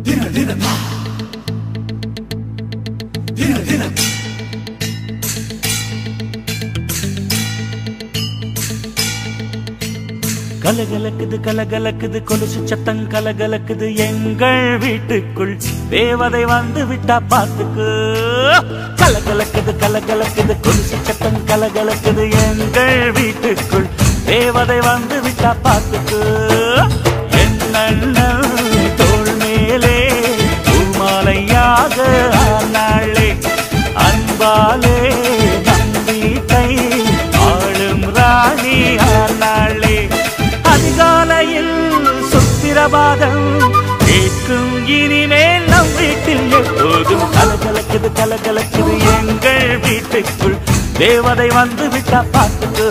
கலகலக்குது கலகலக்குது கொலுசு சத்தம் கலகலக்குது எங்கள் வீட்டுக்குள் தேவதை வந்து விட்டா பாத்துக்கு கலகலக்குது கலகலக்குது கொலுசு சத்தம் கலகலக்குது எங்கள் வீட்டுக்குள் தேவதை வந்து விட்டா பாத்துக்கு என்னண்ணன் தோள் மேலே பூமாலையாக ஆனாளே அன்பாலே நம் வீட்டை ஆளும் ராணி ஆனாளே அதிகாலையில் சுத்திரபாதம் கேட்கும் இனிமேல் நம் வீட்டில் எப்போதும் கலகலக்குது கலகலக்குது எங்கள் வீட்டுக்குள் தேவதை வந்து விட்டா பார்த்துக்கு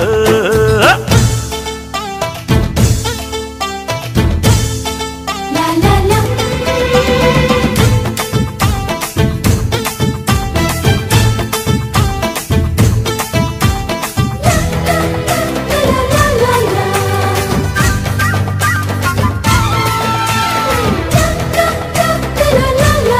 La la la. La la la la. La la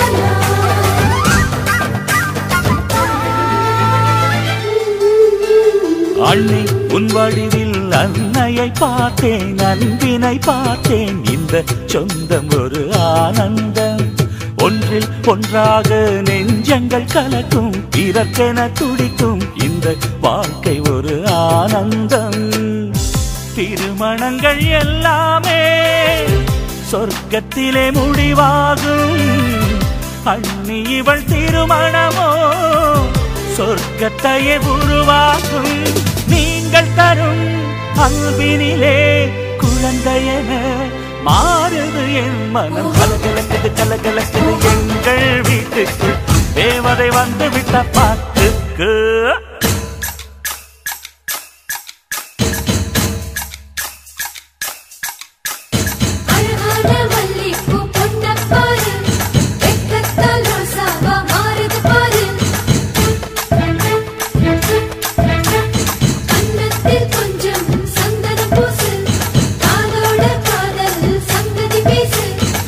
la. அன்னை உன் வடிவில் அன்னையை பார்த்தேன் அன்பினை பார்த்தேன் இந்த சொந்தம் ஒரு ஆனந்தம் ஒன்றில் ஒன்றாக நெஞ்சங்கள் கலக்கும் பிறர்க்கென துடிக்கும் இந்த வாழ்க்கை ஒரு ஆனந்தம் திருமணங்கள் எல்லாமே சொர்க்கத்திலே முடிவாகும் அண்ணி இவள் திருமணமோ சொர்க்கத்தையே உருவாக்கும் நீங்கள் தரும் அன்பினிலே குழந்தையென மாறுது என் மனம் கலகலக்குது கலகலக்குது எங்கள் வீட்டுக்குள் தேவதை வந்து விட்ட பாட்டுக்கு அழகான மல்லிப்பூ பொண்ணப் பாரு வெட்கத்தால் ரோசாவா மாறுது பாரு கன்னத்தில் கொஞ்சம் சந்தனம் பூசு காதோட காதல் சங்கதி பேசு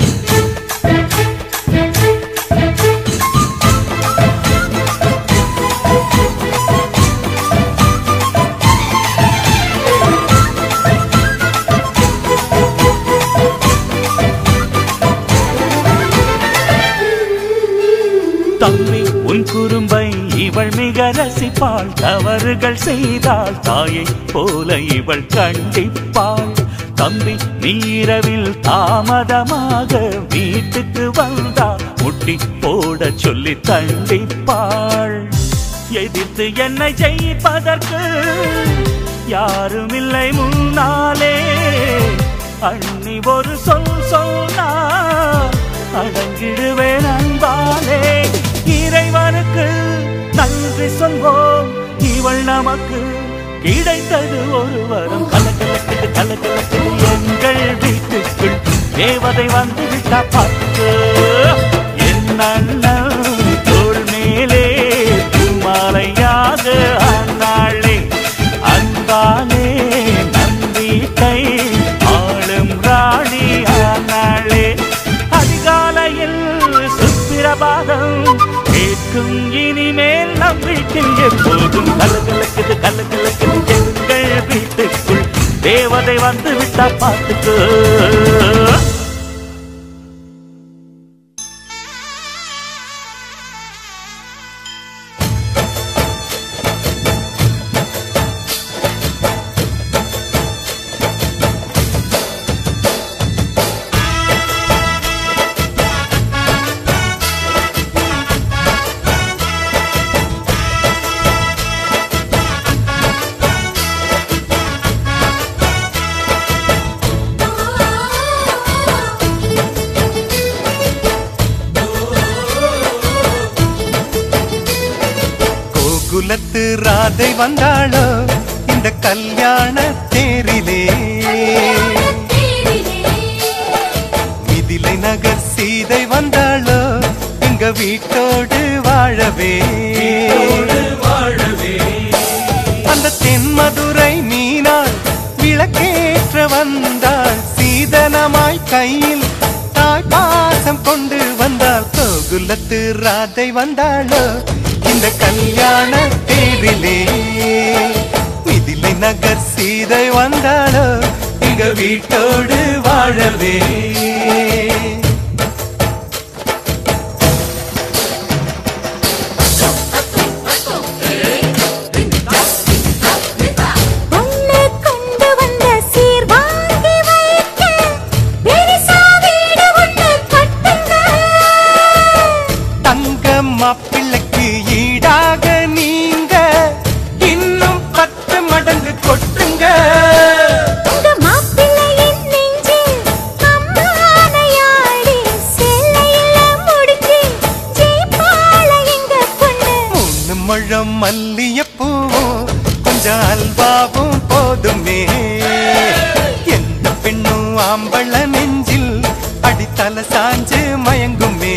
தம்பி உன் குறும்பை இவள் மிக ரசிப்பாள் தவறுகள் செய்தால் தாயை போல இவள் கண்டிப்பாள் தம்பி நீரவில் தாமதமாக வீட்டுக்கு வந்தா முட்டி போட சொல்லி தண்டிப்பாள் எதிர்த்து என்னை ஜெயிப்பதற்கு யாருமில்லை முன்னாலே அண்ணி ஒரு சொல் சொன்னால் அடங்கிடுவேன் அன்பாலே இறைவனுக்கு நன்றி சொல்வோம் இவள் நமக்கு கிடைத்தது ஒரு வரம் கலகலக்குது கலகலக்குது எங்கள் வீட்டுக்குள் தேவதை வந்து விட்டா பார்த்து என் அண்ணன் தோள் மேலே பூமாலையாக ஆனாளே அன்பாலே நம் வீட்டை ஆளும் ராணி ஆனாளே அதிகாலையில் சுப்பிரபாதம் கேட்கும் இனிமேல் நம் வீட்டில் எப்போதும் கலகலக்குது கலகலக்குது எங்கள் வீட்டுக்குள் தேவதை வந்து விட்டா பார்த்துக்கோ கோகுலத்து ராதை வந்தாளோ இந்த கல்யாண தேரிலே மிதிலை நகர் சீதை வந்தாளோ எங்க வீட்டோடு வாழவே அந்த தென்மதுரை மீனாள் விளக்கேற்ற வந்தாள் சீதனமாய் கையில் தாய் பாசம் கொண்டு வந்தால் கோகுலத்து ராதை வந்தாளோ இந்த கல்யாண தேரிலே மிதிலை நகர் சீதை வந்தாளோ எங்க வீட்டோடு வாழவே பொண்ணு கொண்டு வந்த சீர் வாங்கி வைக்க பெரிசா வீடு ஒண்ணு கட்டுங்க தங்க மாப்பிள்ளைக்கு ஈடாக நீங்க இன்னும் பத்து மடங்கு கொட்டுங்க உங்க மாப்பிள்ளையின் நெஞ்சில் அம்மானையாடி சேலையில முடிச்சு ஜெயிப்பாள எங்க பொண்ணு மூணு முழம் மல்லியப்பூவும் கொஞ்சம் அல்வாவும் போதுமே எந்த பெண்ணும் ஆம்பள நெஞ்சில் அடித்தல சாஞ்சு மயங்குமே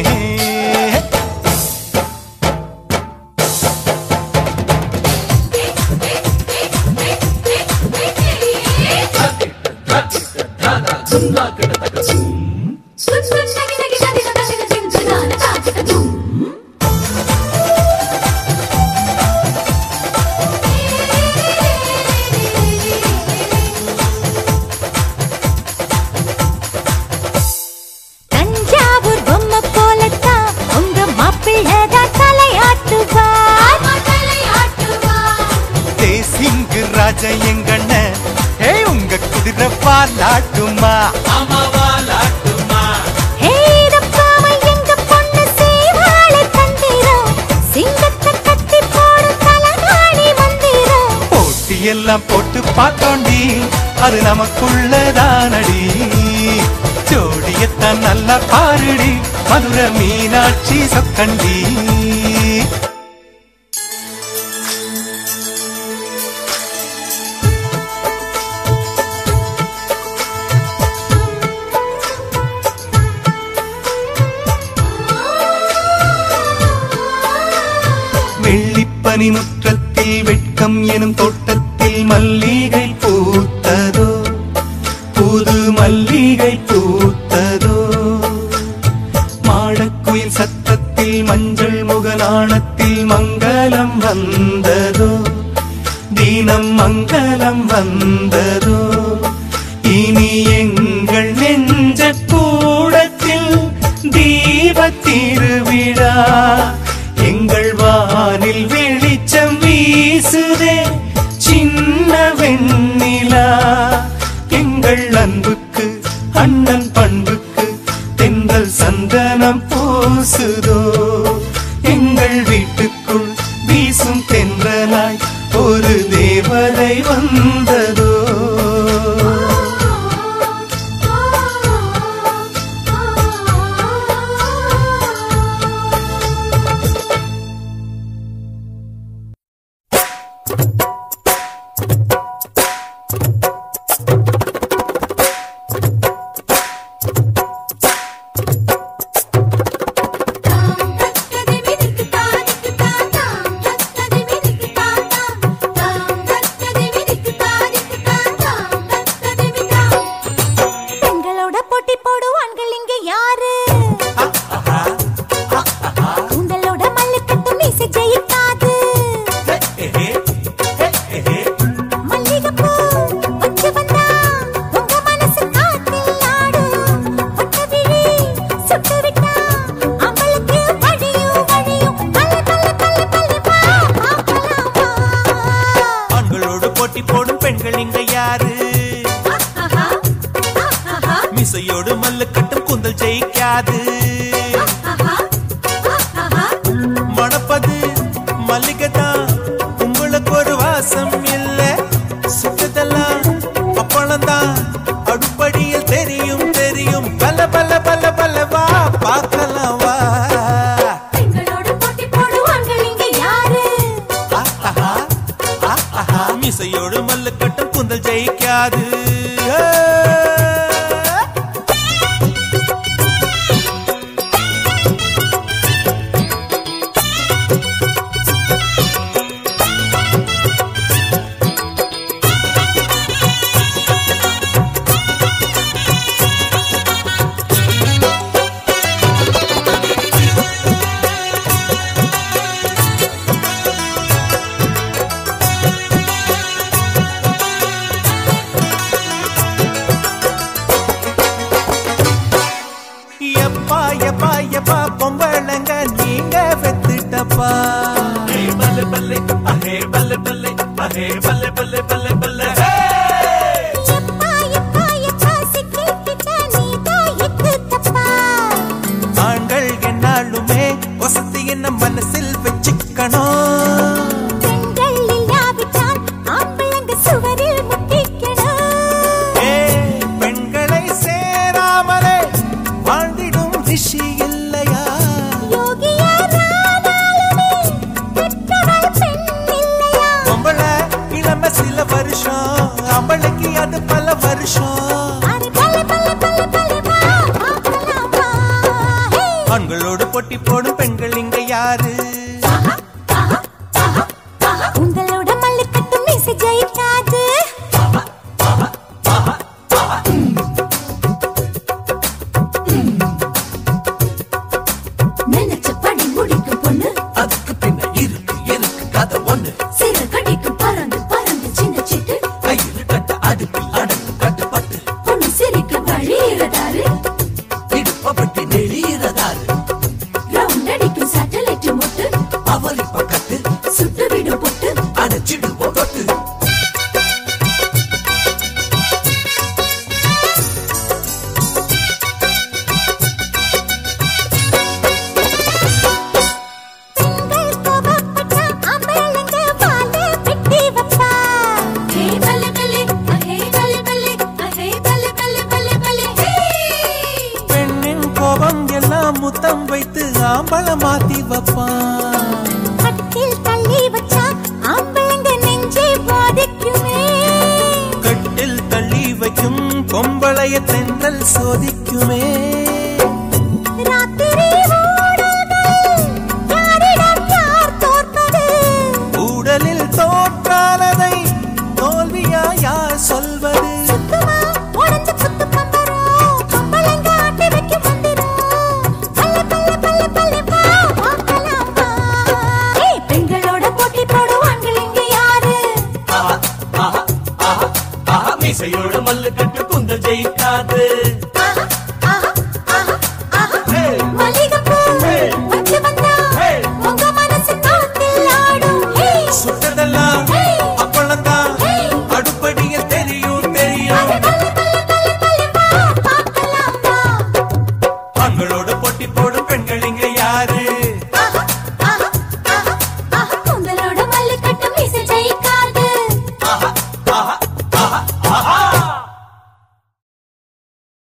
தஞ்சாவூர் பொம்மை போலத்தான் உங்க மாப்பிள்ளதான் தலையாட்டுவார் தேசிங்கு ராஜ எங்கண்ண ஏ உங்க குதிரை பாலாட்டுமா ஹே, இதப்பாம எங்க பொண்ணு செய்வாள தந்திரம். சிங்கத்தை கட்டி போடும் தலகாணி மந்திரம். போட்டி எல்லாம் போட்டு பார்த்தோண்டி அது நமக்குள்ளதானடி ஜோடியத்தான் நல்லா பாருடி மதுரை மீனாட்சி சொக்கண்டி வெள்ளிப்பனி முற்றத்தில் வெட்கம் எனும் தோட்டத்தில் மல்லிகை பூத்ததோ புது மல்லிகை பூத்ததோ மாடக்குயில் சத்தத்தில் மஞ்சள் முகநாணத்தில் மங்களம் வந்ததோ தீனம் மங்களம் வந்ததோ இனி எங்கள் நெஞ்ச கூடத்தில் தீப திருவிழா எங்கள் வானில் வெளிச்சம் வீசுதே சின்ன வெண்ணிலா எங்கள் அன்புக்கு அண்ணன் பண்புக்கு தென்றல் சந்தனம் பூசுதோ எங்கள் வீட்டுக்குள் வீசும் தென்றலாய் ஒரு தேவதை வந்ததோ பெண்களோட போட்டி போடுவான்கள் இங்க யாரு கூந்தலோட மல்லுக்கட்டு மீசை ஜெயிக்காது மல்லிகைப்பூ வச்சு வந்தா உங்க மனசு காத்தில் ஆடும் ஒட்ட விழி சுட்டு விட்டா அம்பளுக்கு வழியும் வழியும் பல்ல பல்ல பல்ல பல்ல வா பார்க்கலாம் வா ஆண்களோடு போட்டி போடும் பெண்கள் இங்க யாரு ஆஹா ஆஹா மிசையோடு மல்லு கட்டும் குந்தல் ஜெயிக்காது ஆஹா ஆஹா மணப்பது மல்லிகை தான் உங்களுக்கு ஒரு வாசம் இல்ல சுத்ததெல்லாம் அப்பளம் தான் அடுப்படியில் தெரியும் தெரியும் பல பல பல பல வா பார்க்கலாம் வா பெண்களோட போட்டி போடுவான்கள் இங்க யாரு ஆஹா, ஆஹா, மிசையோடு மல்லு கட்டும் குந்தல் ஜெயிக்காது ஏ. பல்ல பல்ல பல்ல எப்பா எப்பா எப்பா சிக்கிக்கிட்ட நீதான் எக்கு தப்பா ஆண்கள் என்னாலுமே வசதி என்ன மனசில் வச்சுக்கணும் பெண்கள் இல்லாவிட்டால் ஆம்பளங்க சுவரில் முட்டிக்கணும் ஏ பெண்களை சேராமலே வாழ்ந்திடும் ரிஷி இல்லையா யோகியாரானாலுமே பெற்றவள் பெண் இல்லையா பொம்பள இளம சில வருஷம் அவளுக்கு அது பல வருஷம் அरे பல்ல பல்ல பல்ல பல்ல வா பார்க்கலாமா ஹே ஆண்களோடு போட்டி போடும் பெண்கள் இங்க யாரு உங்களோட மல்லுக்கட்டு மீசை ஜெயிக்காது நினைச்சபடி முடிக்கும் பொண்ணு அதுக்கு பின்ன இருக்கு எனக்கு கதை ஒண்ணு சிற கடிக்கும் பறந்து பறந்து சின்ன சிட்டு கையில் கட்ட அடுப்பில் அடங்கு கட்டுப்பட்டு பொண்ணு சிரிக்க வழியிறதாரு இடுப்பப்பட்டு நெளியிறதாரு ரவுண்ட் அடிக்கும் சேட்டலைட் முட்டு அவளை பக்கத்து சுட்டு விடும் பொட்டு அடைச்சிடுவோம் தொட்டு பெண்கள் கோபப்பட்டா ஆம்பளைங்க வாலை வெட்டி வைப்பா. ஹே பல்லே பல்லே, அஹே பல்லே பல்லே, அஹே பல்லே பல்லே பல்லே பல்லே, ஹே. பெண்ணின் கோபம் எல்லாம் முத்தம் வைத்து ஆம்பள மாத்தி வைப்பான் கட்டில் தள்ளி வச்சா ஆம்பளைங்க நெஞ்சே பாதிக்குமே. கட்டில் தள்ளி வைக்கும் பொம்பளைய தென்றல் சோதிக்குமே ராத்திரி ஊடல்கள், யாரிடம் யார் தோற்பது? ஊடலில் தோற்றாலதை தோல்வியா யார் சொல்வது சுத்தமா உடைஞ்ச புத்து பம்பரம், ஆம்பளைங்க ஆட்டி வைக்கும் மந்திரம். பல்லே பல்லே பல்லே பல்லே வா, பார்க்கலாமா? ஹே, பெண்களோட போட்டி போடும் ஆண்கள் இங்க யாரு ஆஹா ஆஹா ஆஹா ஆஹா மீசையோட மல்லு கட்டு குந்தல் ஜெயிக்காது ஆஹா, ஆஹா, ஆஹா, ஆஹா. ஹே! மல்லிகைப்பூ ஹே! வச்சு வந்தா ஹே! உங்க மனசு காத்தில் ஆடும் ஹே! சுட்டதெல்லாம் ஹே! அப்பளம்தான் ஹே! அடுப்படியில் தெரியும் அது தெரியும் பல்லே, பல்லே, பல்லே, பல்லே, வா, பார்க்கலாம் வா. ஆண்களோடு போட்டி போடும் பெண்கள் இங்க யாரு ஆஹா, ஆஹா, ஆஹா, ஆஹா. உங்களோட மல்லிக்கட்டு மீசை ஜெயிக்காது ஆஹா ஆஹா ஆஹா ஆஹா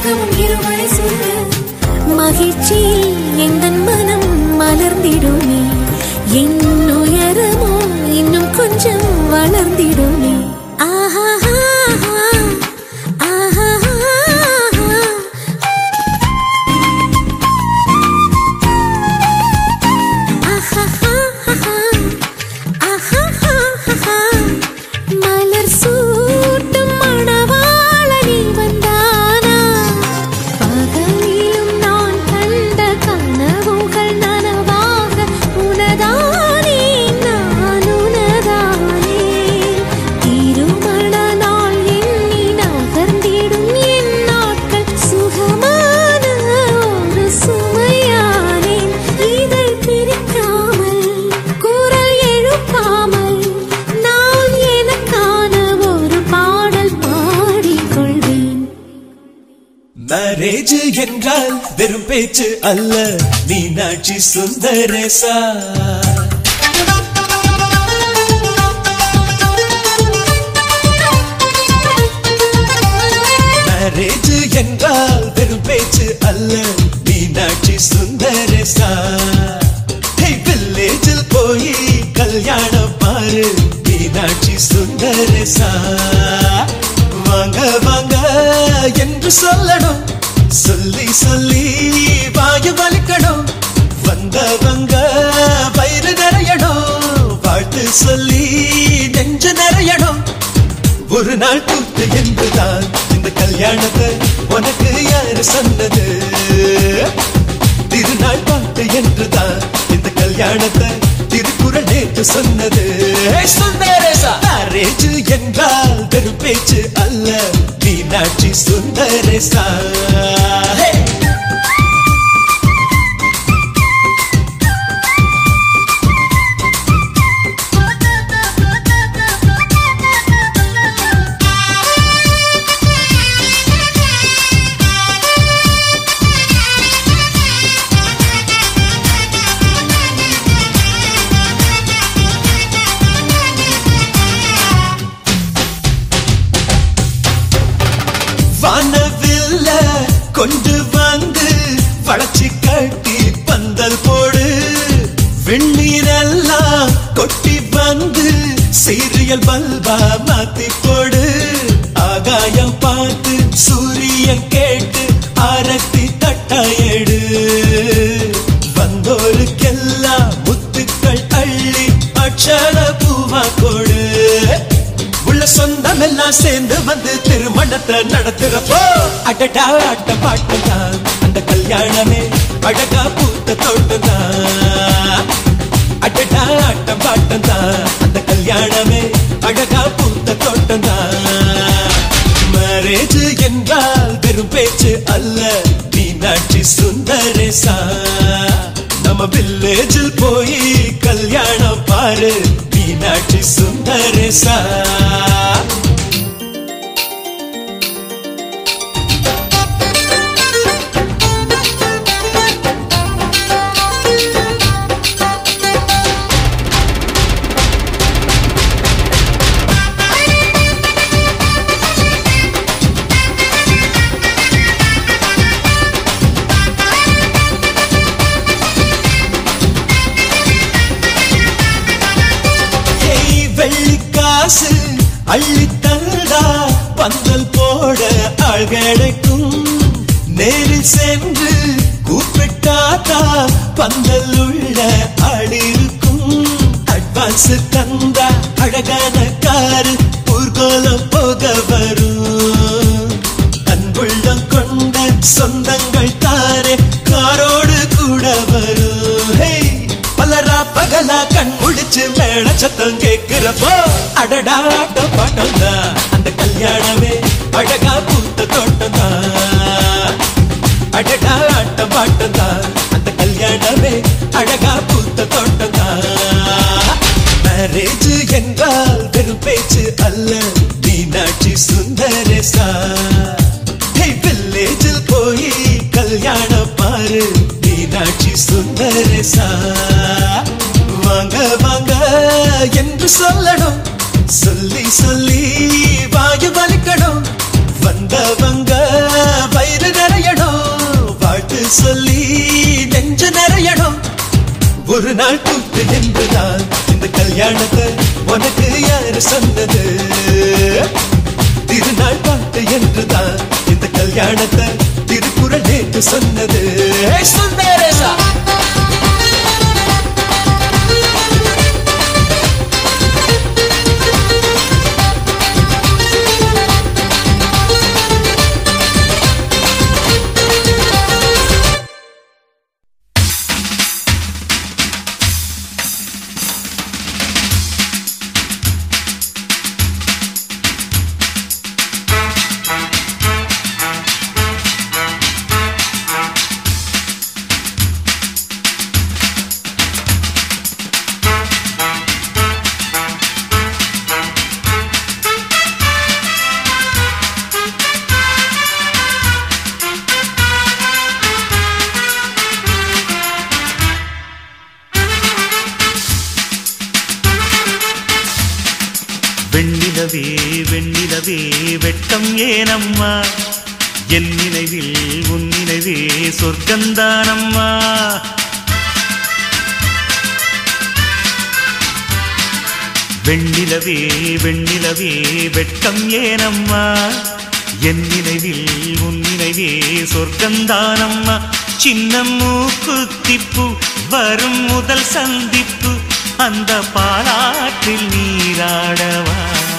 உலகமும் இருவரை சொல்ல மகிழ்ச்சியில் எங்கள் மனம் மலர்ந்திடுமே என் உயரமோ இன்னும் கொஞ்சம் வளர்ந்திடுமே ஆஹா ஆஹா மலர் சூட்டும் மணவாளனி வந்தானா பகலிலும் நான் கண்ட கனவுகள் நனவாக உனதானே நான் உனதானே திருமண நாள் எண்ணி நகர்ந்திடும் என் நாட்கள் சுகமான ஒரு சுமையானேன் இதை பிரிக்காமல் குரல் எழுப்பாமல் நான் எனக்கான ஒரு பாடல் பாடிக்கொள்வேன் மேரேஜ் என்றால் வெறும் பேச்சு அல்ல மீனாட்சி சுந்தரேசா மேரேஜ் என்றால் வெறும் பேச்சு அல்ல மீனாட்சி சுந்தரேசா வில்லேஜில் போய் கல்யாணம் பாரு மீனாட்சி சுந்தரேசா வாங்க வாங்க என்று சொல்லணும் சொல்லி சொல்லி வாய வலிக்கணும் வந்தவங்க வயிறு நிறையணும் வாழ்த்து சொல்லி நெஞ்சு நிறையணும் ஒரு நாள் கூத்து என்றுதான் இந்த கல்யாணத்தை உனக்கு யாரு சொன்னது திருநாள் பாட்டு என்றுதான் இந்த கல்யாணத்தை திருக்குறள் நேற்று சொன்னது மேரேஜ் என்றால் வெறும் பேச்சு அல்ல மீனாட்சி சுந்தரேசா Hey! வானவில்ல கொண்டு வந்து வளைச்சி கட்டி பந்தல் போடு வெந்நீரெல்லாம் கொட்டி வந்து சீரியல் பல்பா மாத்தி போடு ஆகாயம் பார்த்து சூரியன் கேட்டு ஆரத்தி தட்டாயடு வந்தோருக்கெல்லாம் முத்துக்கள் அள்ளி அட்சர பூவா கொடு உள்ள சொந்தம் எல்லாம் சேர்ந்து வந்து திருமணத்தை நடத்துறப்போ அடடா அட்ட பாட்டுதான் அந்த கல்யாணமே அழகா பூத்த தோட்டம்தான் அடடா அட்ட பாட்டுதான் அந்த கல்யாணமே அழகா பூத்த தோட்டம்தான் மேரேஜ் என்றால் வெறும் பேச்சு அல்ல மீனாட்சி சுந்தரேசா நம்ம வில்லேஜில் போய் கல்யாணம் பாரு மீனாட்சி சுந்தரேசா ஏய் வெள்ளி காசு அள்ளி தந்தா பந்தல் போட ஆள் கிடைக்கும் நேரில் சென்று கூப்பிட்டாதா பந்தல் உள்ள ஆள் இருக்கும் அட்வான்ஸ் தந்தா அழகான காரு ஊர்கோலம் போக வரும் அன்புள்ளம் கொண்ட சொந்தங்கள் தாரே காரோடு கூட வரும் ஹே பலரா பகலா கண் முடிச்சு மேல சத்தம் கேக்குறப்போ அடடா ஆட்ட பாட்டம் தான் அந்த கல்யாணமே அழகா பூத்த தோட்டம் தான் அடடா ஆட்ட பாட்டம் தான் அந்த கல்யாணமே அழகா பூத்த தோட்டம் தான் மேரேஜ் என்றால் வெறும் பேச்சு அல்ல மீனாட்சி சுந்தரேசா வில்லேஜில் போய் கல்யாணம் பாரு மீனாட்சி சுந்தரேசா வாங்க வாங்க என்று சொல்லணும் சொல்லி சொல்லி வாயு வலிக்கணும் வந்தவங்க வயிறு திருநாள் கூத்து என்றுதான் இந்த கல்யாணத்தை உனக்கு யாரு சொன்னது திருநாள் பாட்டு என்றுதான் இந்த கல்யாணத்தை திருக்குறள் நேற்று சொன்னது ஏய் சுந்தரேசா வெண்ணிலவே வெண்ணிலவே வெட்கம் ஏனம்மா என் நினைவில் உன் நினைவே சொர்க்கந்தானம்மா வெண்ணிலவே வெண்ணிலவே வெட்கம் ஏனம்மா என் நினைவில் உன் நினைவே சொர்க்கந்தானம்மா சின்ன மூக்குத்திப்பு வரும் முதல் சந்திப்பு அந்த பாலாற்றில் நீராடவா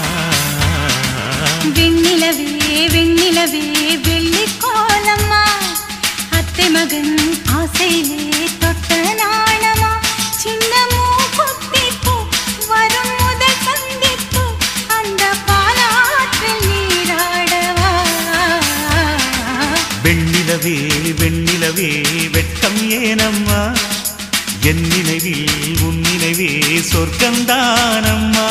வெண்ணிலவே வெண்ணிலவே வெள்ளி கோலம்மா அத்தை மகன் ஆசையிலே தொட்ட நாணமா சின்ன மூக்குத்திப்பு வரும் முதல் சந்திப்பு அந்த பாலாற்றில் நீராடவா வெண்ணிலவே வெண்ணிலவே வெட்கம் ஏனம்மா என் நினைவில் உன் நினைவே சொர்க்கந்தானம்மா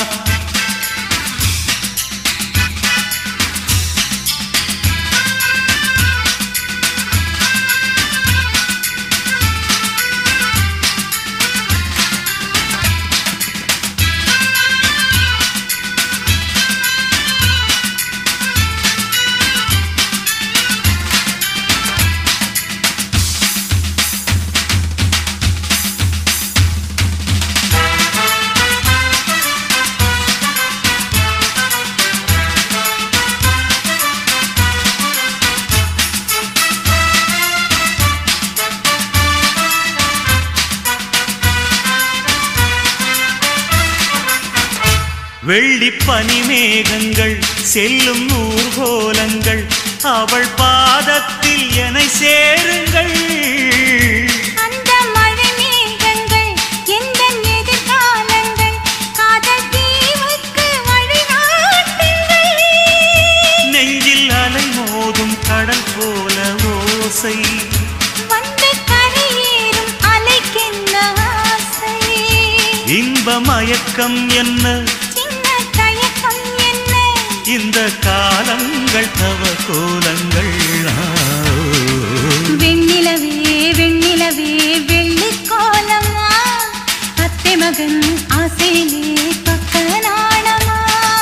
வெள்ளி பனிமேகங்கள் செல்லும் ஊர்கோலங்கள் அவள் பாதத்தில் என சேருங்கள் அந்த மழை மேகங்கள் எந்த எதிர்காலங்கள் காதல் தீவுக்கு வழிநாட்டுங்கள் நெஞ்சில் அலை மோதும் கடல் போல ஓசை வந்து கரையேறும் அலைக்கென்ன ஆசை இன்ப மயக்கம் என்ன சின்ன தயக்கம் என்ன இந்த காலங்கள் தவ கோலங்கள் ஆ. வெண்ணிலவே வெண்ணிலவே வெள்ளி கோலமா அத்தை மகன் ஆசையிலே பக்க நாணமா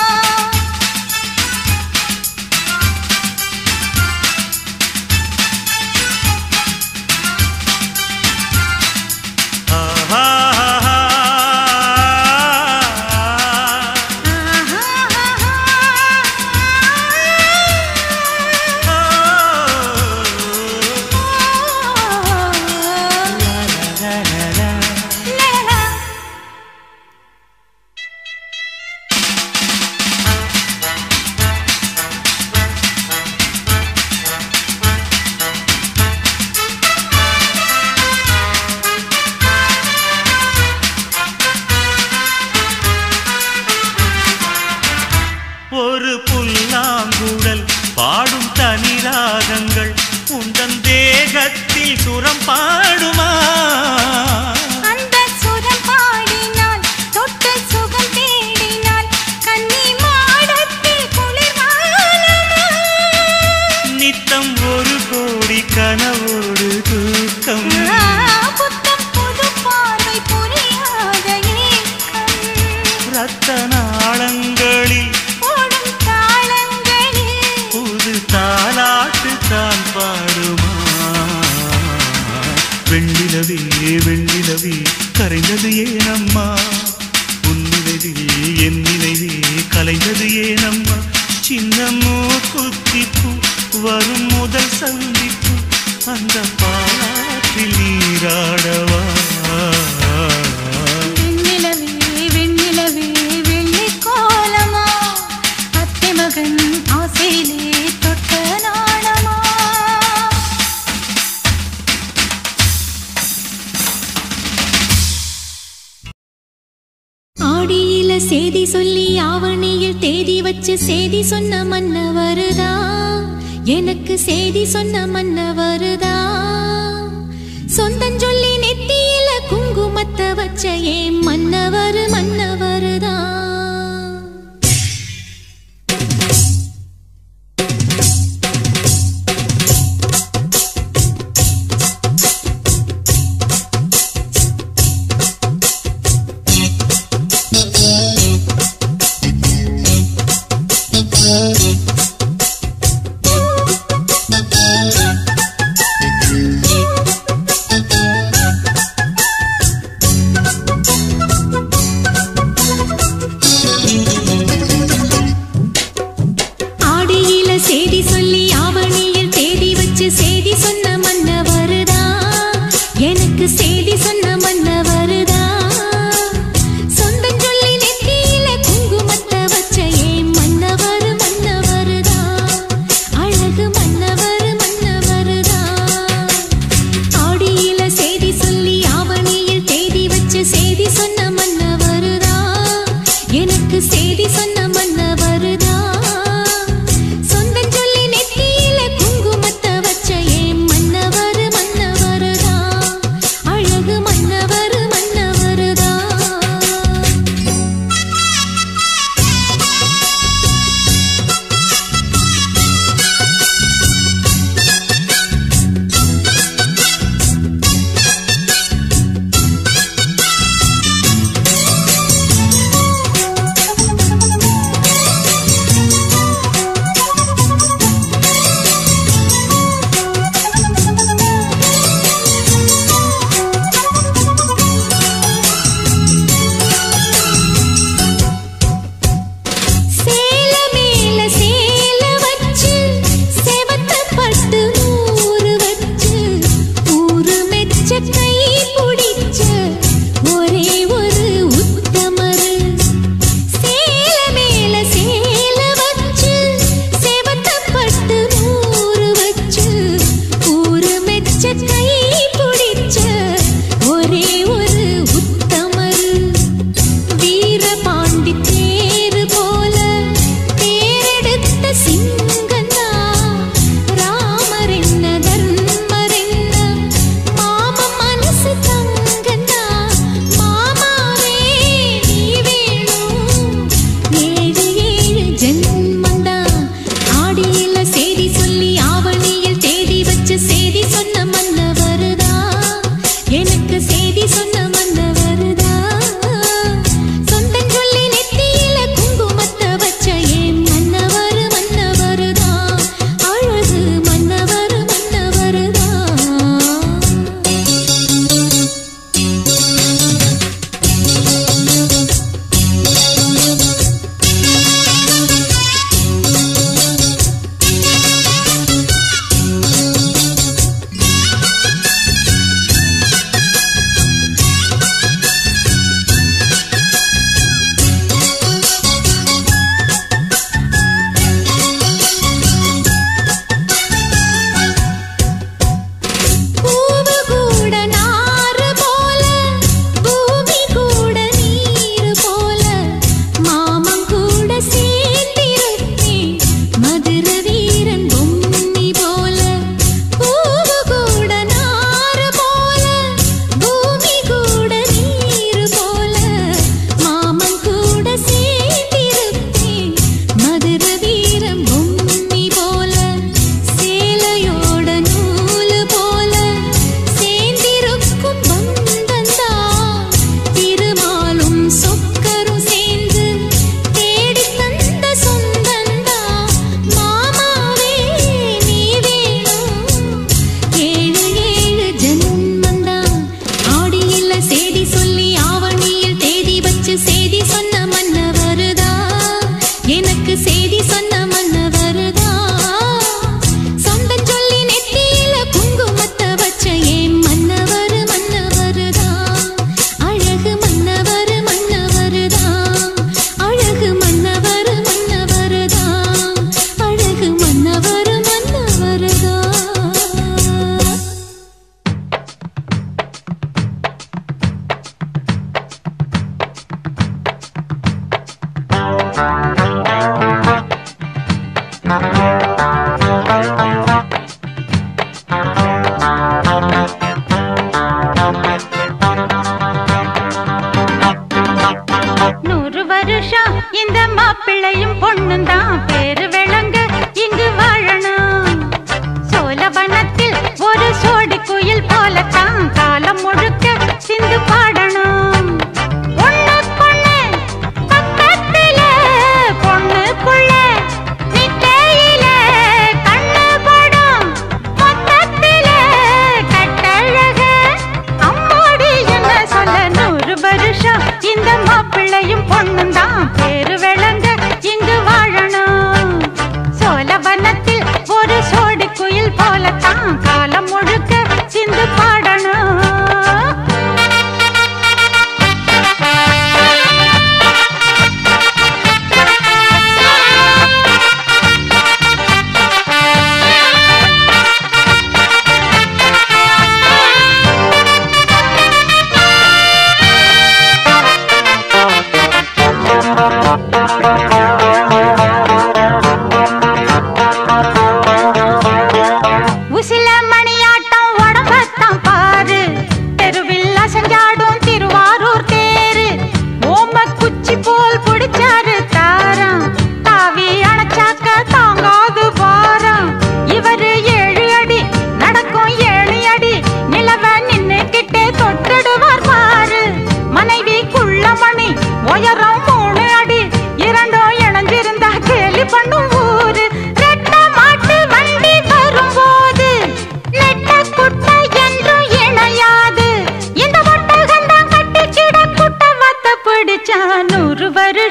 ஒரு புல்லாங்குழல் பாடும் தனி ராகங்கள் உந்தன் தேகத்தில் சுரம் பாடுமா அந்த சுரம் பாடினால் தொட்டு சுகம் தேடினால் கன்னி மாடத்தில் குளிர் வானமா நித்தம் ஒரு கோடி கனவோடு தூக்கம் புத்தம் புது பார்வை புரியாத ஏக்கம் ரத்த நாளங்களில் ஓடும் தாளங்களில் புது தாலாட்டு தான் பாடுமா வெண்ணில வெண்ணிலவே வெண்ணிலவே கரைந்தது ஏனம்மா உன் நினைவில் என் நினைவே கலைந்தது ஏனம்மா சின்னமோ குத்திப்பு வரும் முதல் சந்திப்பு அந்த பாலாற்றில் நீராடவா வெண்ணிலவே வெண்ணிலவே வெள்ளிக் கோலமா அத்தை மகன் ஆசையிலே தொட்ட நாணமா ஆடியில சேதி சொல்லி ஆவணியில் தேதி வச்சு சேதி சொன்ன மன்ன வருதா எனக்கு சேதி சொன்ன மன்ன வருதா சொந்தம் சொல்லி நெத்தியில குங்குமத்தை வச்ச ஏன் மன்னவர் மன்னவருதா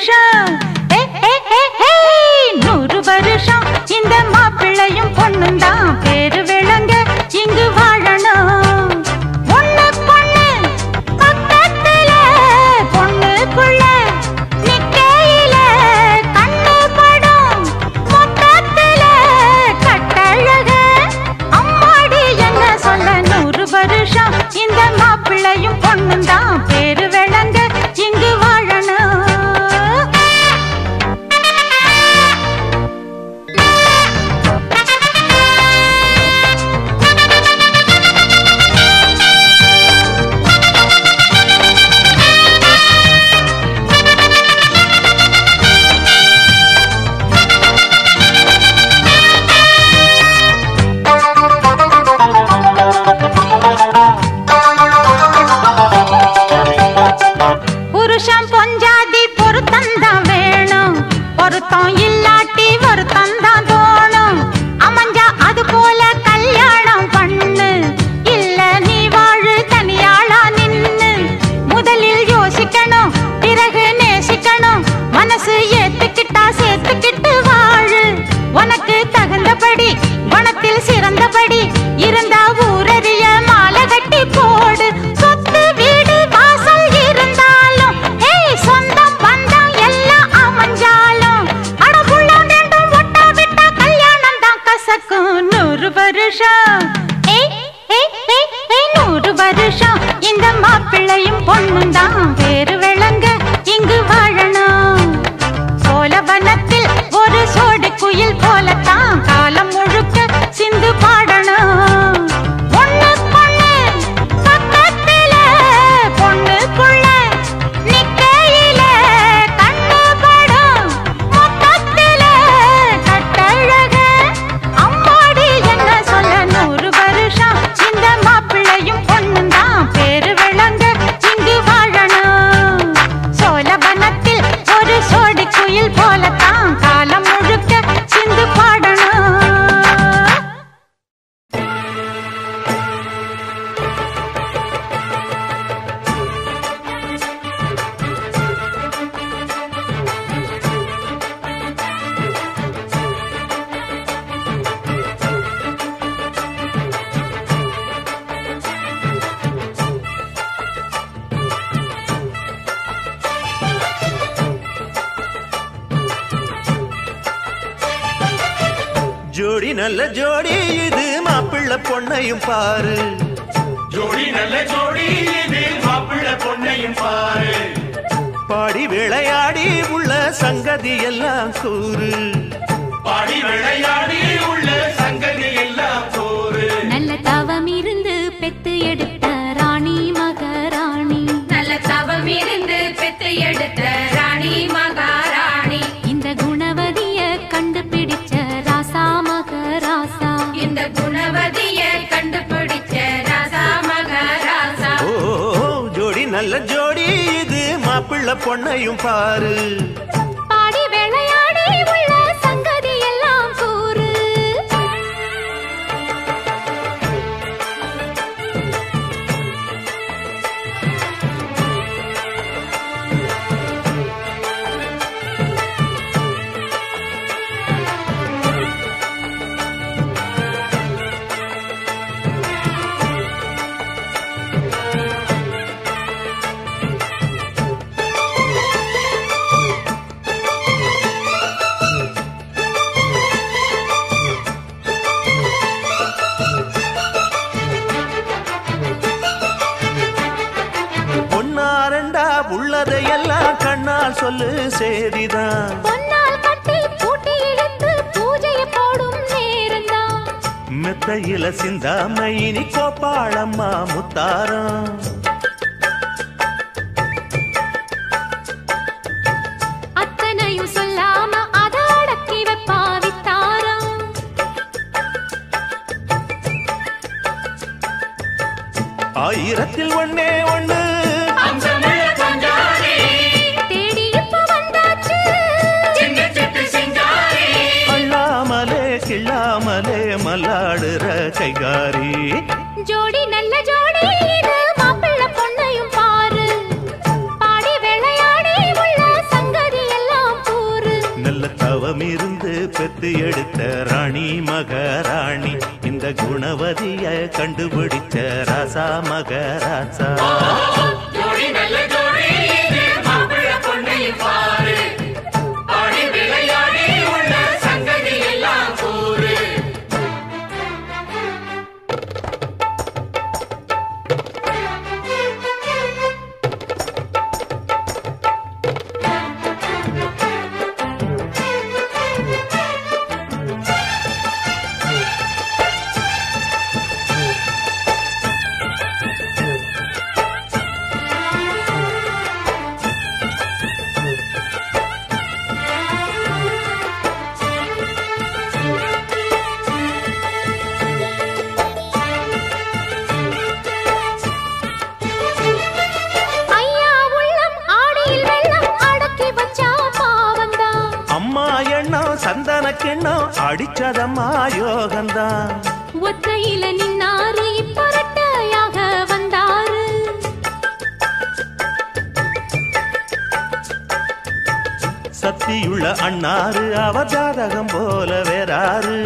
வருஷம் ஏ, ஏ, ஏ, ஏ, நூறு வருஷம் இந்த மாப்பிள்ளையும் பொண்ணும் தான் பேரு விளங்க இங்கு வாழணும் ஒண்ணு பொண்ணு பக்கத்துல பொண்ணுக்குள்ள நிக்கையில கண்ணு படும் மொத்தத்துல கட்டழக அம்மாடி என்ன சொல்ல நூறு வருஷம் இந்த மாப்பிள்ளையும் பொண்ணும் தான் பேரு விளங்க இங்கு வாழணும் புருஷன் பொஞ்சாதி பொருத்தம் தான் வேணும் பொருத்தம் இல்லாட்டி வருத்தம் தான் தோணும் அமைஞ்சா அது போல கல்யாணம் பண்ணு இல்ல நீ வாழு தனியாளா நின்னு முதலில் யோசிக்கணும் பிறகு நேசிக்கணும் மனசு ஏத்துக்கிட்டா சேர்த்துக்கிட்டு வாழு உனக்கு தகுந்தபடி குணத்தில் சிறந்தபடி இருந்தா ஊரறிய மாலை கட்டி போடு சொத்து வீடு வாசல் இருந்தாலும் ஏய் சொந்தம் பந்தம் எல்லாம் அமைஞ்சாலும் அடகுள்ள ரெண்டும் ஒட்டா விட்டா கல்யாணம் தான் கசக்கும் நூறு வருஷம் ஏய், ஏய், ஏய், ஏய், நூறு வருஷம் இந்த மாப்பிள்ளையும் பொண்ணும் தான் வேறு விளங்க இங்கு வாழணும் சோழவனத்தில் ஒரு சோடு குயில் போலத்தான் காலம் முழுக்க சிந்து பாடணும் ஒண்ணு பொண்ணு பக்கத்துல பொண்ணுக்குள்ள நிக்கையில கண்ணு படும் மொத்தத்துல கட்டழக அம்மாடி என்ன சொல்ல நூறு வருஷம் இந்த மாப்பிள்ளையும் பொண்ணும் தான் பேரு விளங்க இங்கு வாழணும் சோழவனத்தில் ஒரு சோடி குயில் போலத்தான் காலம் முழுக்க சிந்து பாடணும் ஜோடி நல்ல ஜோடி இது மாப்பிள்ளை பொண்ணையும் பாரு ஜோடி நல்ல ஜோடி இது மாப்பிள்ளை பொண்ணையும் பாரு பாடி விளையாடி உள்ள சங்கதி எல்லாம் கூறு பாடி விளையாடி உள்ள சங்கதி எல்லாம் போரு நல்ல தவம் இருந்து பெத்து எடுத்த ராணி மகாராணி நல்ல தவம் இருந்து பெத்து எடுத்த ராணி மகாராணி இந்த குணவதிய கண்டுபிடிச்ச ராசா மகராசா இந்த குணவதிய கண்டுபிடிச்ச ராசா மகாராசா ஓ ஜோடி நல்ல ஜோடி இது மாப்பிள்ளை பொண்ணையும் பாரு பாடி விளையாடி உள்ள சங்கதி எல்லாம் கூறு பொன்னாரண்டா உள்ளதையெல்லாம் கண்ணால் சொல்லு சேதிதான் பொன்னால் கட்டி பூட்டி இழுத்து பூஜையை போடும் நேரம்தான் மெத்தையில சிந்தாம இனி கோப்பாளம்மா முத்தாரம் அத்தனையும் சொல்லாம அத அடக்கி வைப்பா வித்தாரம் ஆயிரத்தில் ஒண்ணே ஒண்ணு அம்சமுள்ள கொஞ்சாரி தேடி இப்ப வந்தாச்சு சின்ன சிட்டு சிங்காரி அள்ளாமலே கிள்ளாமலே மல்லாடுற கைகாரி ஜோடி நல்ல ஜோடி இது மாப்பிள்ளை பொண்ணையும் பாரு பாடி விளையாடி உள்ள சங்கதி பெத்து எடுத்த ராணி மகாராணி இந்த குணவதிய கண்டுபிடிச்ச ராசா மகராசா ஜோடி நல்ல ஜோடி இது மாப்பிள்ள பொண்ணையும் பாரு ஆடி விளையாடி உள்ள சங்கதி எல்லாம் கூறு ஐயா உள்ளம் ஆடியில் வெள்ளம் அடக்கி வச்சா பாவந்தான் அம்மா எண்ணம் சந்தன கிண்ணம் அடிச்சதம்மா யோகந்தான் ஒத்தையில நின்னாரு இப்பரட்டையாக வந்தாரு சக்தியுள்ள அண்ணாரு அவ ஜாதகம் போல வேறாரு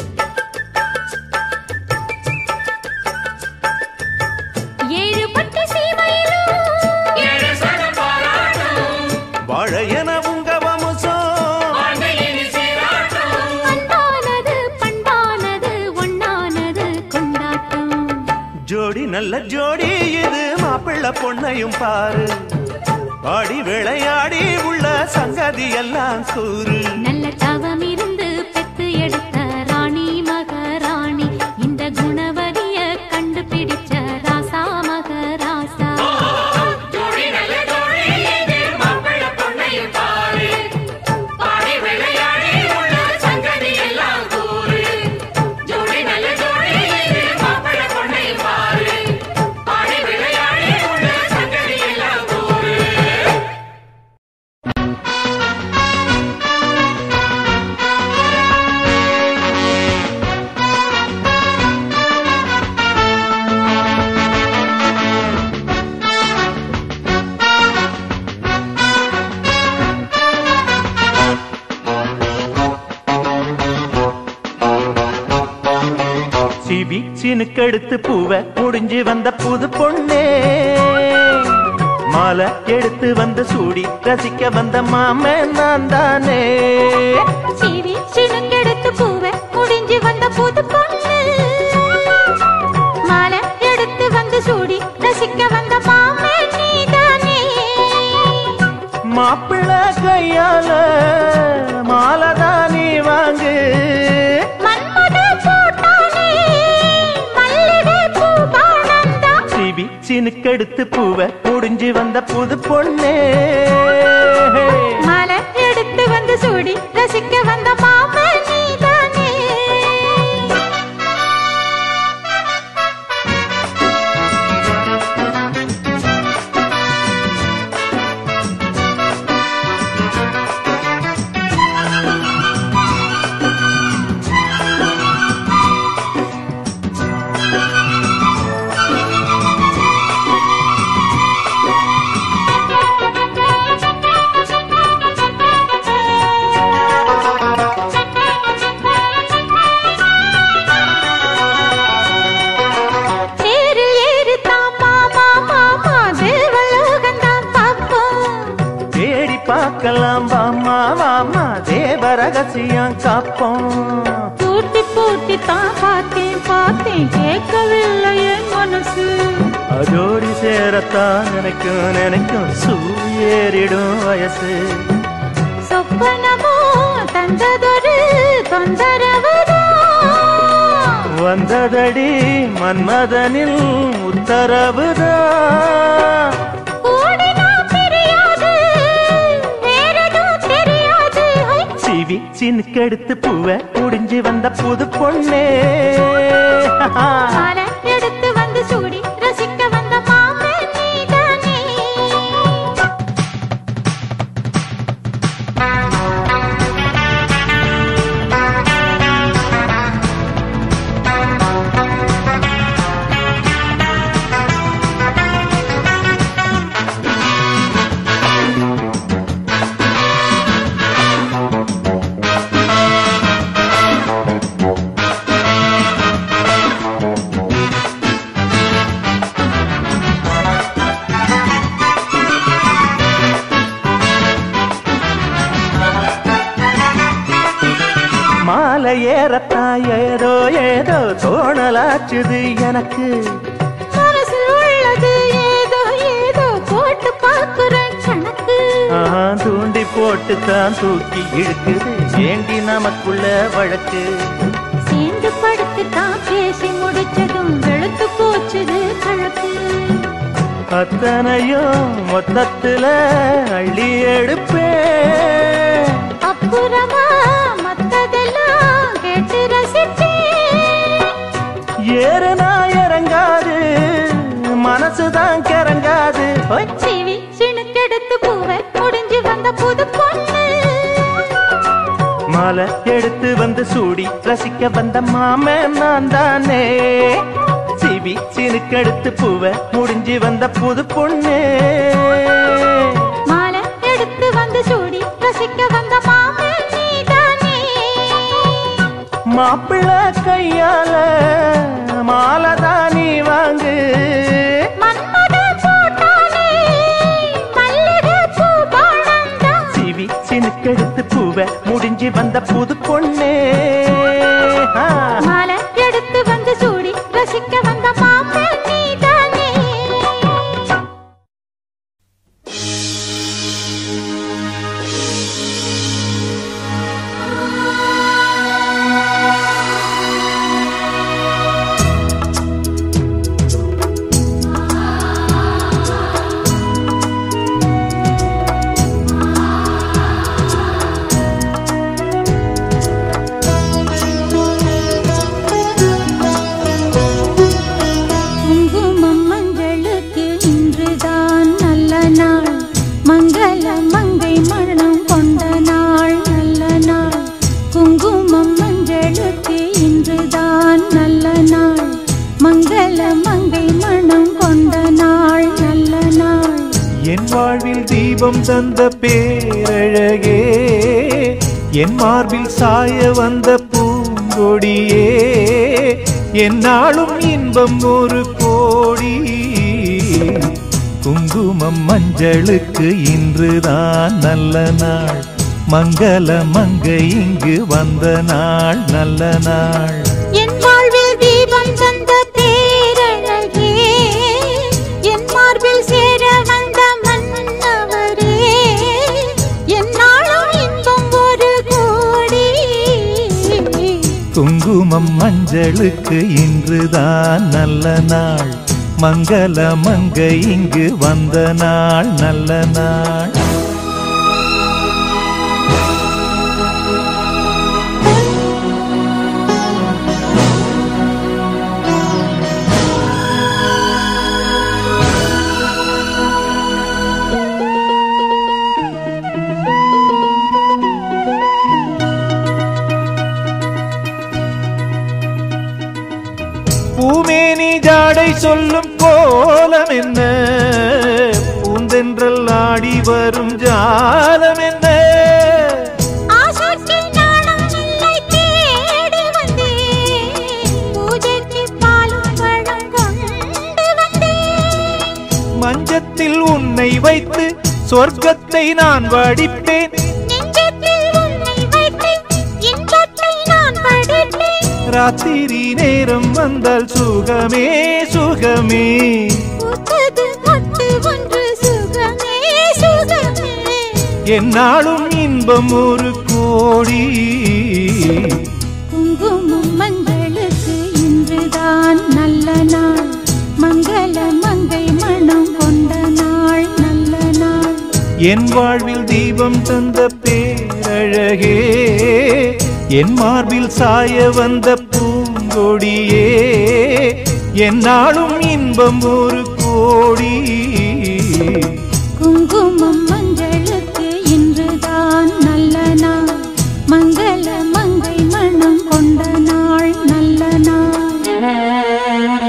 ஏழு பட்டு சீமையிலும் ஏழு சனம் பாராட்டும் வாழ என உங்க வம்சம் ஆண்டையினி சீராட்டும் அன்பானது பண்பானது ஒண்ணானது கொண்டாட்டம் ஜோடி நல்ல ஜோடி இது மாப்பிள்ள பொண்ணையும் பாரு ஆடி விளையாடி உள்ள சங்கதி எல்லாம் கூறு நல்ல தவம் இருந்து பெத்து எடுத்த ராணி மகாராணி இந்த குணவதிய கண்டுபிடிச்ச ராசா மகராசா ஜோடி நல்ல ஜோடி இது மாப்பிள்ள பொண்ணையும் பாரு ஆடி விளையாடி உள்ள சங்கதி எல்லாம் கூறு ஜோடி நல்ல ஜோடி இது மாப்பிள்ள பொண்ணையும் பாரு ஆடி விளையாடி உள்ள சங்கதி எல்லாம் கூறு சிபி சினுக்கெடுத்து பூவை முடிஞ்சு வந்த புது பொண்ணே மாலை எடுத்து வந்து சூடி ரசிக்க வந்த மாமன் நான் தானே சீவி சினுங்கெடுத்து பூவை முடிஞ்சு வந்த புது பொண்ணு மாலை எடுத்து வந்து சூடி ரசிக்க வந்த மாமே நீதானே மாப்பிள்ள கையால மாலை தான் நீ வாங்கு மன்மத போட்டானே மல்லிகை பூபானந்தா சிபி சினுக்கெடுத்து பூவை முடிஞ்சு வந்த புது பொண்ணே மாலை எடுத்து வந்து சூடி ரசிக்க வந்த மாமே நீதானே தேரில் ஏறி தாமா மாமா மா தேவலோகந்தான் பார்ப்போம் தேடி பார்க்கலாம் வாமா வாமா தேவ ரகசியம் காப்போம் பூட்டி பூட்டி தான் பார்த்தேன் பார்த்தேன் கேட்கவில்லை என் மனசு அதோடி சேரத்தான் நினைக்கும் நினைக்கும் சூரியேறிடும் வயசு சொப்பனமோ தந்ததொரு தொந்தரவுதான் வந்ததடி மன்மதனில் உத்தரவுதான் ஓடினா தெரியாது வேறெதுவும் தெரியாது ஹை! சிவி சினுக்கெடுத்து பூவை முடிஞ்சு வந்த புது பொண்ணே மாலை எடுத்து வந்து சூடி ரசிக்க வந்த மாமே நீதானே ஆ சேரத்தான் ஏதோ ஏதோ தோணலாச்சுது எனக்கு மனசில் உள்ளது ஏதோ ஏதோ போட்டு பார்க்கிறேன் கணக்கு ஆஹா, தூண்டி போட்டு தான் தூக்கி இழுக்குது ஏண்டி நமக்குள்ள வழக்கு சேர்ந்து படுத்து தான் பேசி முடிச்சதும் வெளுத்து போச்சுது கழக்கு அத்தனையும் மொத்தத்துல அள்ளி எடுப்பேன் அப்புறமா மத்ததெல்லாம் கேட்டு ரசிச்சேன் ஏறுனா இறங்காது மனசுதான் கிறங்காது ஹொய். சீவி சிணுக்கெடுத்து பூவை முடிஞ்சு வந்த புது பொண்ணு மாலை எடுத்து வந்து சூடி ரசிக்க வந்த மாமன் நான் தானே சிவி சினுக்கெடுத்து பூவை முடிஞ்சு வந்த புது பொண்ணு மாலை எடுத்து வந்து சூடி ரசிக்க வந்த மாமன் நீதானே மாப்பிள்ளை கையால மாலை தான் நீ வாங்கு மன்மத போட்டானே மல்லிகை பூ பாணம்தான் சிவி சினுக்கெடுத்து பூவை முடிஞ்சு வந்த புது பொண்ணு ஆ. மாலை எடுத்து வந்து சூடி ரசிக்க வந்த மாமன் நீதானே குங்குமம் மஞ்சளுக்கு இன்றுதான் நல்ல நாள் மங்கள மங்கை மரணம் கொண்ட நாள் நல்ல நாள் குங்குமம் மஞ்சளுக்கு இன்றுதான் நல்ல நாள் மங்கள மங்கை மரணம் கொண்ட நாள் நல்ல நாள் என் வாழ்வில் தீபம் தந்த பேரழகே என் மார்பில் சாய வந்த பூங்கொடியே என்னாலும் இன்பம் ஒரு கோடி குங்குமம் மஞ்சளுக்கு இன்றுதான் நல்ல நாள் மங்கள மங்கை இங்கு வந்த நாள் நல்ல நாள் என் வாழ்வில் தீபம் தந்த பேரழகே என் மார்பில் சேர வந்த மன்னவரே என்னாலும் இன்பம் ஒரு கோடி குங்குமம் மஞ்சளுக்கு இன்றுதான் நல்ல நாள் மங்கள மங்கை இங்கு வந்த நாள் நல்ல நாள் பூமேனி ஜாடை சொல்லும் கோலம் என்ன பூந்தென்றல் ஆடி வரும் ஜாலம் என்ன ஆசைக்கு நாணம் இல்லை தேடி வந்தேன் பூஜைக்கு பாலும் பழம் கொண்டு வந்தேன் மஞ்சத்தில் உன்னை வைத்து சொர்க்கத்தை நான் வடிப்பேன் நெஞ்சத்தில் உன்னை வைத்து இன்பத்தை நான் படிப்பேன் ராத்திரி நேரம் வந்தால் சுகமே சுகமே பூத்தது மொட்டு ஒன்று சுகமே சுகமே என்னாலும் இன்பம் ஒரு கோடி குங்குமம் மங்களுக்கு இன்றுதான் நல்ல நாள் மங்கள மங்கை மனம் கொண்ட நாள் நல்ல நாள் என் வாழ்வில் தீபம் தந்த பேரழகே என் மார்பில் சாய வந்த பூங்கொடியே என்னாலும் இன்பம் ஒரு கோடி குங்குமம் மஞ்சளுக்கு இன்றுதான் நல்ல நாள் மங்கள மங்கை மனம் கொண்ட நாள் நல்ல நாள்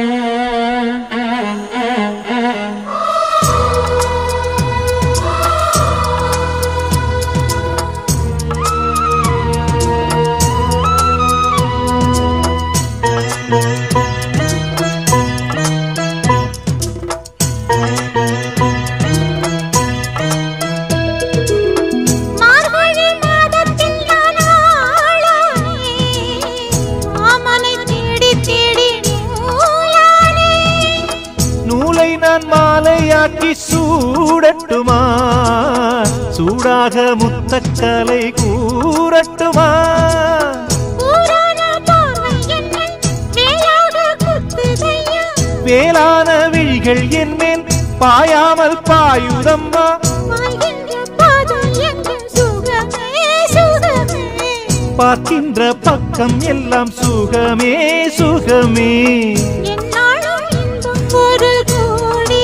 நான் மாலையாக்கி சூடட்டுமா சூடாக முத்தக்கலை கூறட்டுமா ஊரான பார்வை என்னை வேலாக குத்துதையா வேளான விழிகள் என்மேல் பாயாமல் பாயுதம்மா வாழ்கின்ற பாதம் எங்கு சுகமே சுகமே பார்க்கின்ற பக்கம் எல்லாம் சுகமே சுகமே என்னாலும் இன்பம் ஒரு கோடி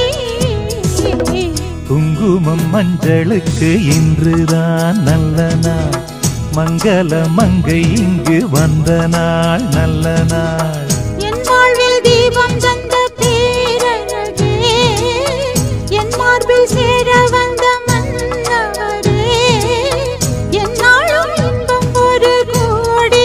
குங்குமம் மஞ்சளுக்கு இன்றுதான் நல்ல நாள் மங்கள மங்கை இங்கு வந்த நாள் நல்ல நாள் என் வாழ்வில் தீபம் தந்த பேரழகே என் மார்பில் சேர வந்த மன்னவரே என்னாலும் இன்பம் ஒரு கோடி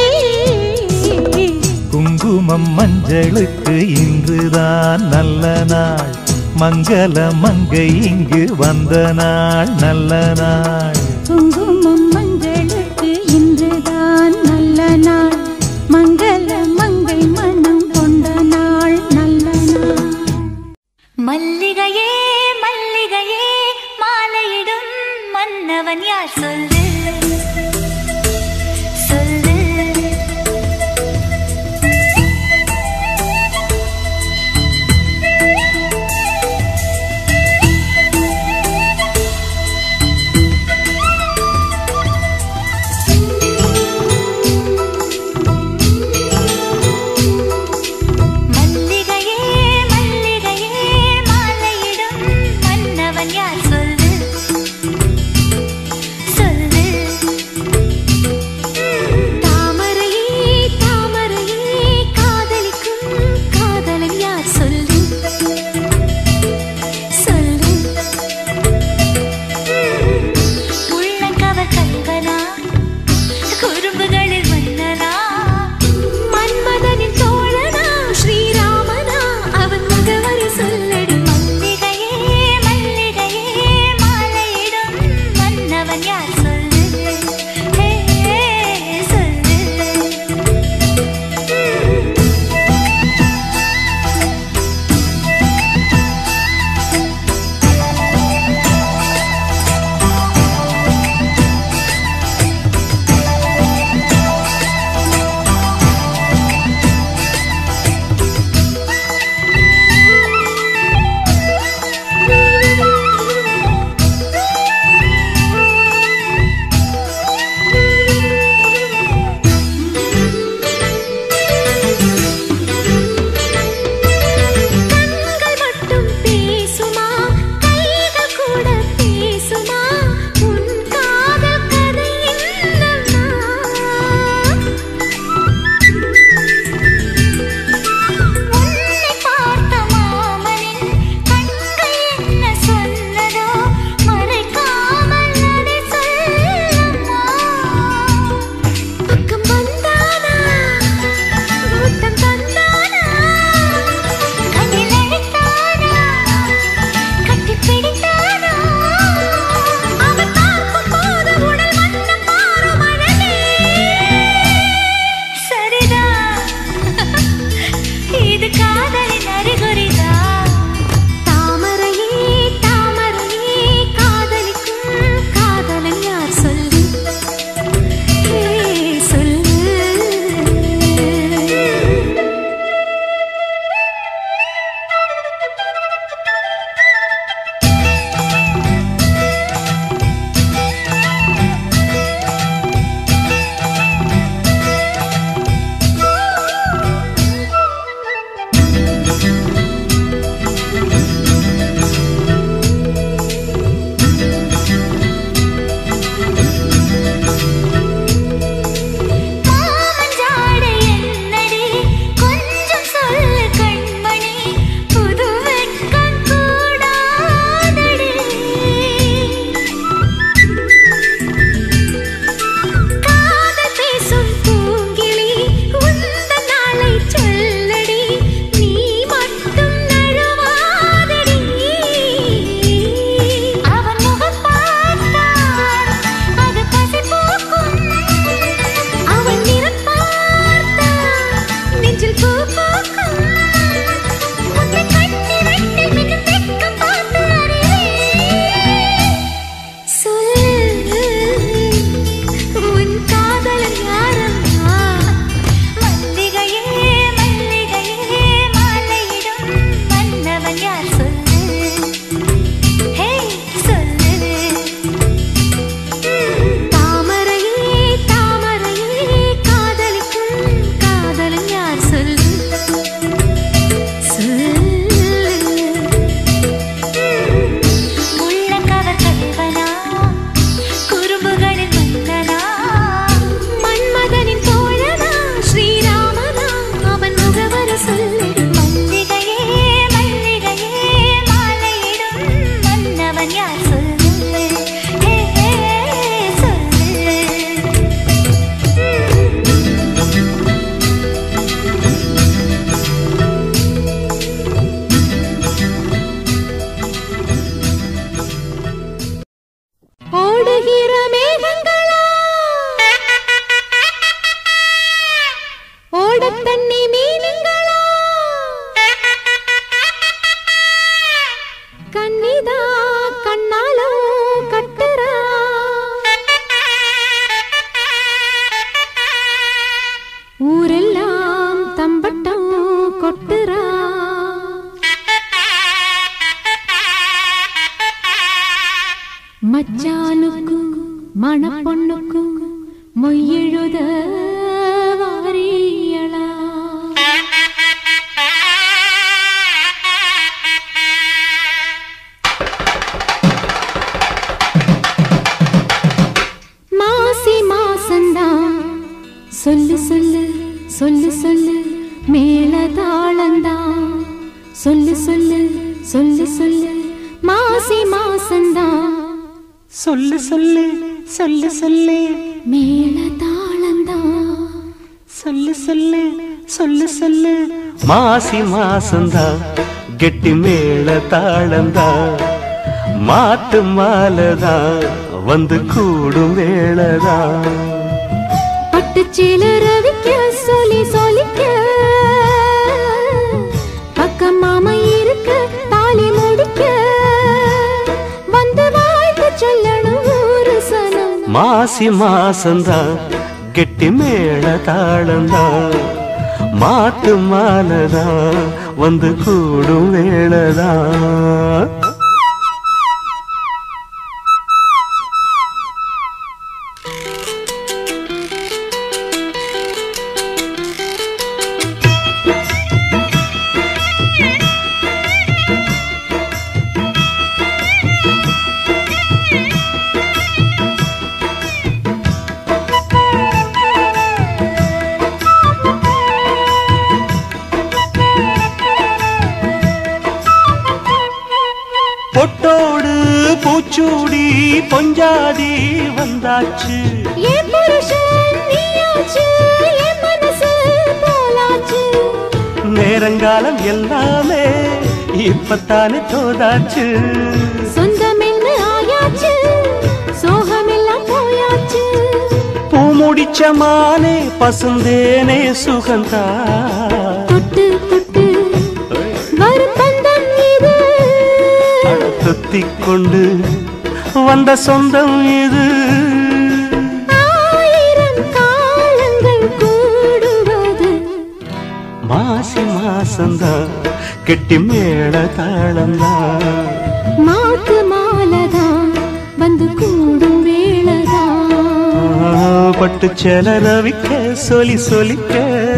குங்குமம் மஞ்சளுக்கு இன்றுதான் நல்ல நாள் மங்கள மங்கை இங்கு வந்த நாள் நல்ல நாள் குங்குமம் மங்களுக்கு இன்றுதான் நல்ல நாள் மங்கள மங்கை மனம் கொண்ட நாள் நல்ல நாள் மல்லிகையே மல்லிகையே மாலையிடும் மன்னவன் யார் சொல்லு சொல்லு மச்சானுக்கு மணப்பொண்ணுக்கு மொய்யெழுத வாரியளா மாசி மாசந்தான் சொல்லு சொல்லு சொல்லு சொல்லு மேல தாளந்தான் சொல்லு சொல்லு சொல்லு சொல்லு மாசி மாசந்தான் சொல்லு சொல்லு சொல்லு சொல்லு மேல தாளந்தான் சொல்லு சொல்லு சொல்லு சொல்லு மாசி மாசந்தா கெட்டி மேல தாளந்தா மாட்டு மாலதா வந்து கூடும் வேளதா பட்டுச்சீல ரவிக்க சொல்லி சொல்லிக்க பக்கம் மாமா இருக்க தாலி முடிக்க வந்து வாழ்த்து சொல்லணும் ஒரு சனம் மாசி மாசந்தா கெட்டி மேல தாளந்தா மாட்டு மாலதா வந்து கூடும் வேளதா பொட்டோடு பூச்சூடி பொஞ்சாதி வந்தாச்சு என் புருஷன் நீயாச்சு என் மனசு போலாச்சு நேரங்காலம் எல்லாமே இப்பத்தானே தோதாச்சு சொந்தமென்னு ஆயாச்சு சோகமெல்லாம் போயாச்சு பூ முடிச்ச மானே பசுந்தேனே சுகந்தா தொட்டு தொட்டு வரும் பந்தம் இது தொத்திக் கொண்டு வந்த சொந்தம் இது ஆயிரம் காலங்கள் கூடுவது மாசி மாசந்தா கெட்டி மேள தாளந்தா மாத்து மாலதான் வந்து கூடும் வேளதான் பட்டு செல ரவிக்க சொலி சொலிக்க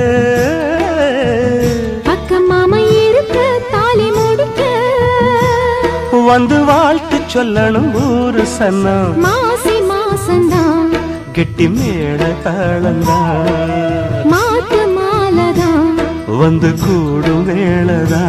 பக்கம் மாமா இருக்க தாலி முடிக்க வந்து வாழ்த்து சொல்லணும் ஊரு சன்னம் மாசி மாசந்தான் கெட்டி மேள தாளந்தா மாத்து மாலதான் வந்து கூடும் வேளதா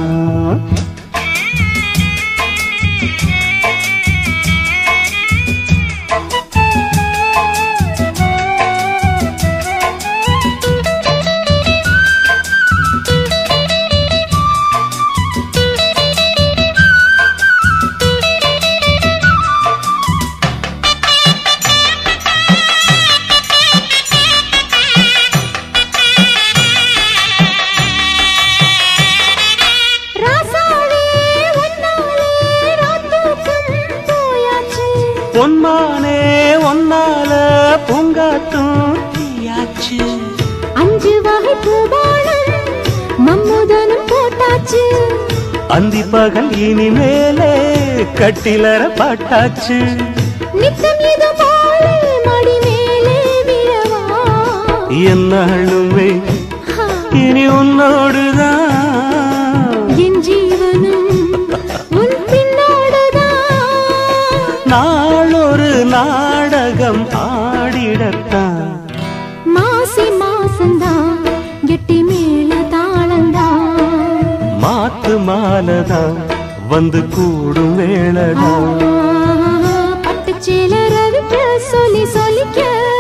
ராசாவே ஒன்னாலே ராத்தூக்கம் போயாச்சு பொன்மானே ஒன்னால பூங்காத்தும் தீயாச்சு அஞ்சு வகை பூபானம் மம்முதனும் போட்டாச்சு அந்தி பகல் இனிமேலே கட்டிலற பாட்டாச்சு நித்தம் இது போல மடி மேலே விழவா என்னாலுமே இனி உன்னோடுதான் என் ஜீவனும் உன் பின்னோடுதான் நாளொரு நாடகம் ஆடிடத்தான் மாசி மாசந்தான் கெட்டி மேல தாளந்தான் மாத்து மாலதான் வந்து கூடும் வேளதான் பட்டுச்சேல ரவிக்க சொல்லி சொல்லிக்க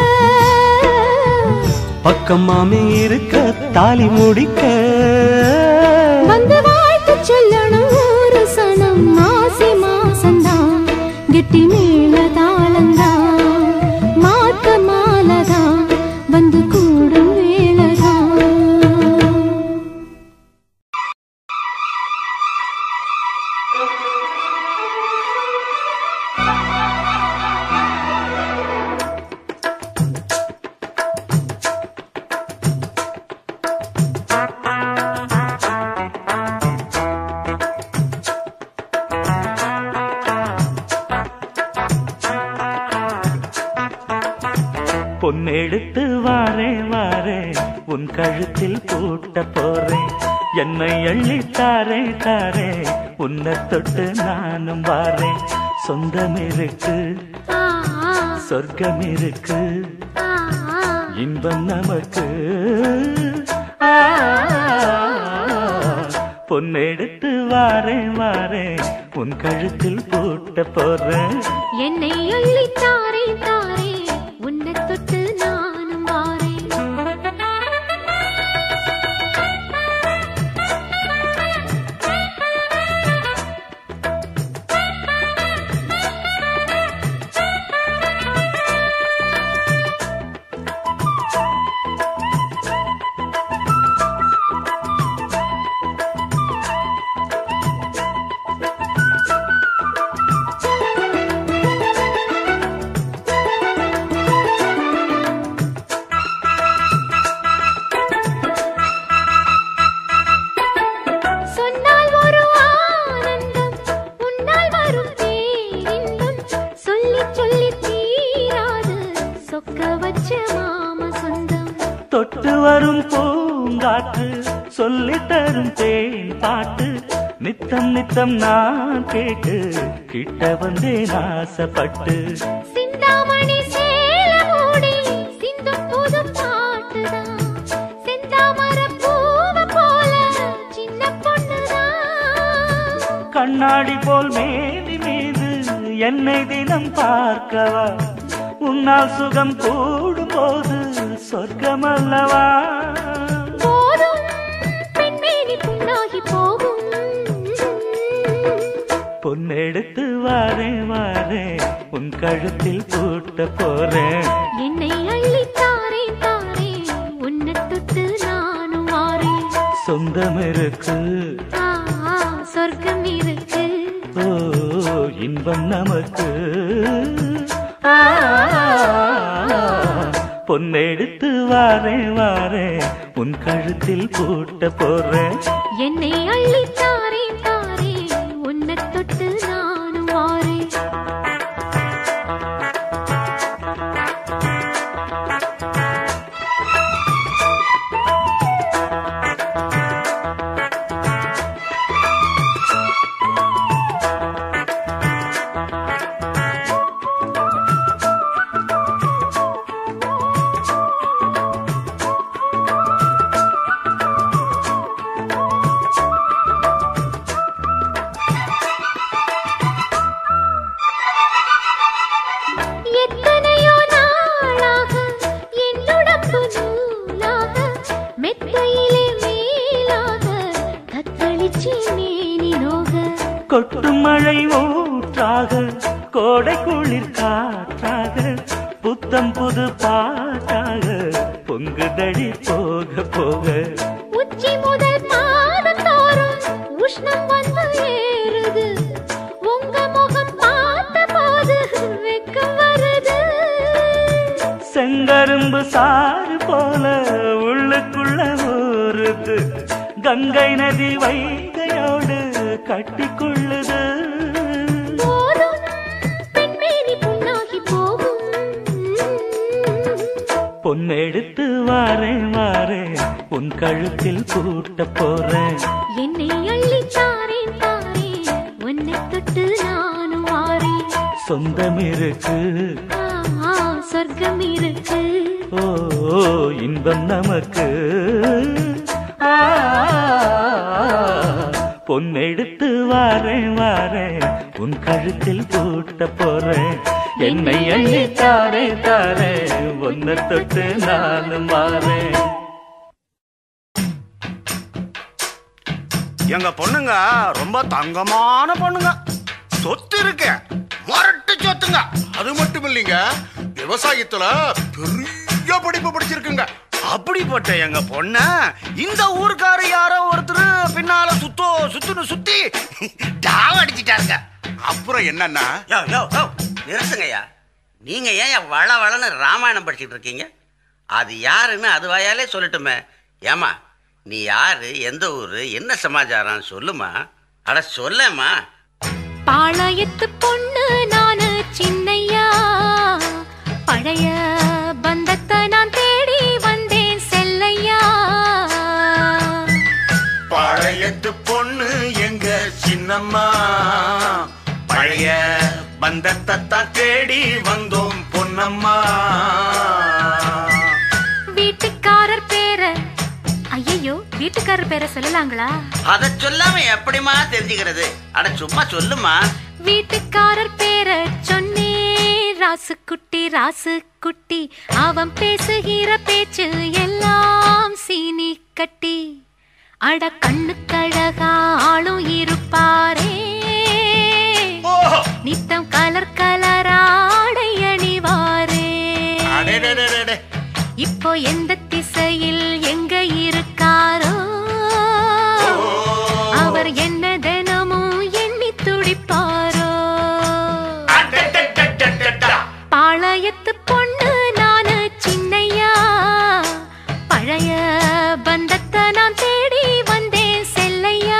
பக்கம் மாமி இருக்க தாலி முடிக்க வந்து வாழ்த்து சொல்லணும் ஒரு சனம் மாசி மாசந்தான் கெட்டி மேல தாளந்தான் மாத்த மாலதான் வந்து கூடும் வேளதான் பொன்னெடுத்து வாரே வாரே உன் கழுத்தில் பூட்ட போறேன் என்னை அள்ளி தாரே தாரே உன்னை தொட்டு நானும் வாரேன் சொந்தம் இருக்கு ஆ, ஆ, சொர்க்கம் இருக்கு ஆ, ஆ. இன்பம் நமக்கு ஆ, பொன்னெடுத்து வாரே வாரே உன் கழுத்தில் பூட்ட போறேன் என்னை அள்ளி தாரே தாரே உன்னை தொட்டு நானும் வாரேன் சொன்னால் ஒரு ஆனந்தம் உன்னால் வரும் பேரின்பம் சொல்லி சொல்லி தீராது சொக்க வச்ச மாம சொந்தம் தொட்டு வரும் பூங்காற்று சொல்லி தரும் தேன் பாட்டு நித்தம் நித்தம் நான் கேட்டு கிட்ட வந்தேன் ஆசைப்பட்டு சிந்தாமணி சேல மூடி சிந்தும் புது பாட்டுதான் செந்தாமர பூவ போல சின்ன பொண்ணுதான் கண்ணாடி போல் மேனி மீது என்னை தினம் பார்க்கவா உன்னால் சுகம் கூடும் போது சொர்க்கம் அல்லவா போதும் பெண்மேனி புண்ணாகி போகும் பொன்னெடுத்து வாரே வாரே உன் கழுத்தில் பூட்ட போறேன் என்னை அள்ளி தாரே தாரே உன்னை தொட்டு நானும் வாரேன் சொந்தம் இருக்கு ஆ, ஆ, சொர்க்கம் இருக்கு ஓ இன்பம் நமக்கு ஆ, பொன்னெடுத்து வாரே வாரே உன் கழுத்தில் பூட்ட போறேன் என்னை அள்ளி தாரே தாரே உன்னை தொட்டு நானும் வாரேன் எத்தனையோ நாளாக என்னுடம்பு நூலாக மெத்தையிலே மேலாக தத்தளிச்சு மேனி நோக கொட்டும் மழை ஊற்றாக கோடை குளிர் காற்றாக புத்தம் புது பாட்டாக பொங்குதடி போக போக உச்சி முதல் பாதம் தோறும் உஷ்ணம் வந்து ஏறுது உங்க முகம் பார்த்த போது வெக்கம் வருது செங்கரும்பு சாறு போல உள்ளுக்குள்ள ஊறுது கங்கை நதி வைகையோடு கட்டிக்கொள்ளுது போதும் பெண்மேனி புண்ணாகி போகும் பொன்னெடுத்து வாரே வாரே உன் கழுத்தில் பூட்ட போறேன் என்னை அள்ளி தாரேன் தாரேன் உன்னை தொட்டு நானும் வாரேன் சொந்தம் இருக்கு ஆ, ஆ, சொர்க்கம் இருக்கு ஓ இன்பம் நமக்கு ஆ, பொன்னெடுத்து வாரே வாரே உன் கழுத்தில் பூட்ட போறேன் என்னை அள்ளி தாரே தாரே ஒன்ன தொட்டு நானும் வாரேன் எங்க பொண்ணுங்க ரொம்ப தங்கமான பொண்ணுங்க சொத்து இருக்கு மரட்டு சொத்துங்க அது மட்டும் இல்லைங்க விவசாயத்துல பெரிய படிப்பு படிச்சிருக்குங்க அப்படிப்பட்ட எங்க பொண்ண இந்த ஊருக்கார யாரோ ஒருத்தர் பின்னால சுத்தோ சுத்துன்னு சுத்தி டாவ் அடிச்சிட்டாருங்க அப்புறம் என்னன்னா யோ யோ யோ நிறுத்துங்கய்யா நீங்க ஏன் வள வளன்னு ராமாயணம் படிச்சிட்டு இருக்கீங்க அது யாருன்னு அது வாயாலே சொல்லட்டுமே ஏமா நீ யாரு எந்த ஊரு என்ன சமாச்சாரம் சொல்லுமா அட சொல்லேம்மா பாளையத்து பொண்ணு நானு சின்னையா பழைய பந்தத்தை சின்னம்மா பழைய பந்தத்தை தான் தேடி வந்தோம் பொன்னம்மா வீட்டுக்காரர் பேர ஐயோ வீட்டுக்காரர் பேரை சொல்லலாங்களா அதை சொல்லாம எப்படிமா தெரிஞ்சுக்கிறது அட சும்மா சொல்லுமா வீட்டுக்காரர் பேர சொன்னே ராசு குட்டி ராசு குட்டி அவன் பேசுகிற பேச்சு எல்லாம் சீனி கட்டி அட கண்ணு கழகா ஆளும் இருப்பாரே ஓஹோ நித்தம் கலர் கலராடை அணிவாரே அடேடேடேடே. இப்போ எந்த திசையில் எங்க இருக்காரோ அவர் என்ன தினமும் எண்ணி துடிப்பாரோ அடடடடடடா. பாளையத்து பொண்ணு நானு சின்னையா பழைய பந்தத்தை நான் தேடி வந்தேன் செல்லையா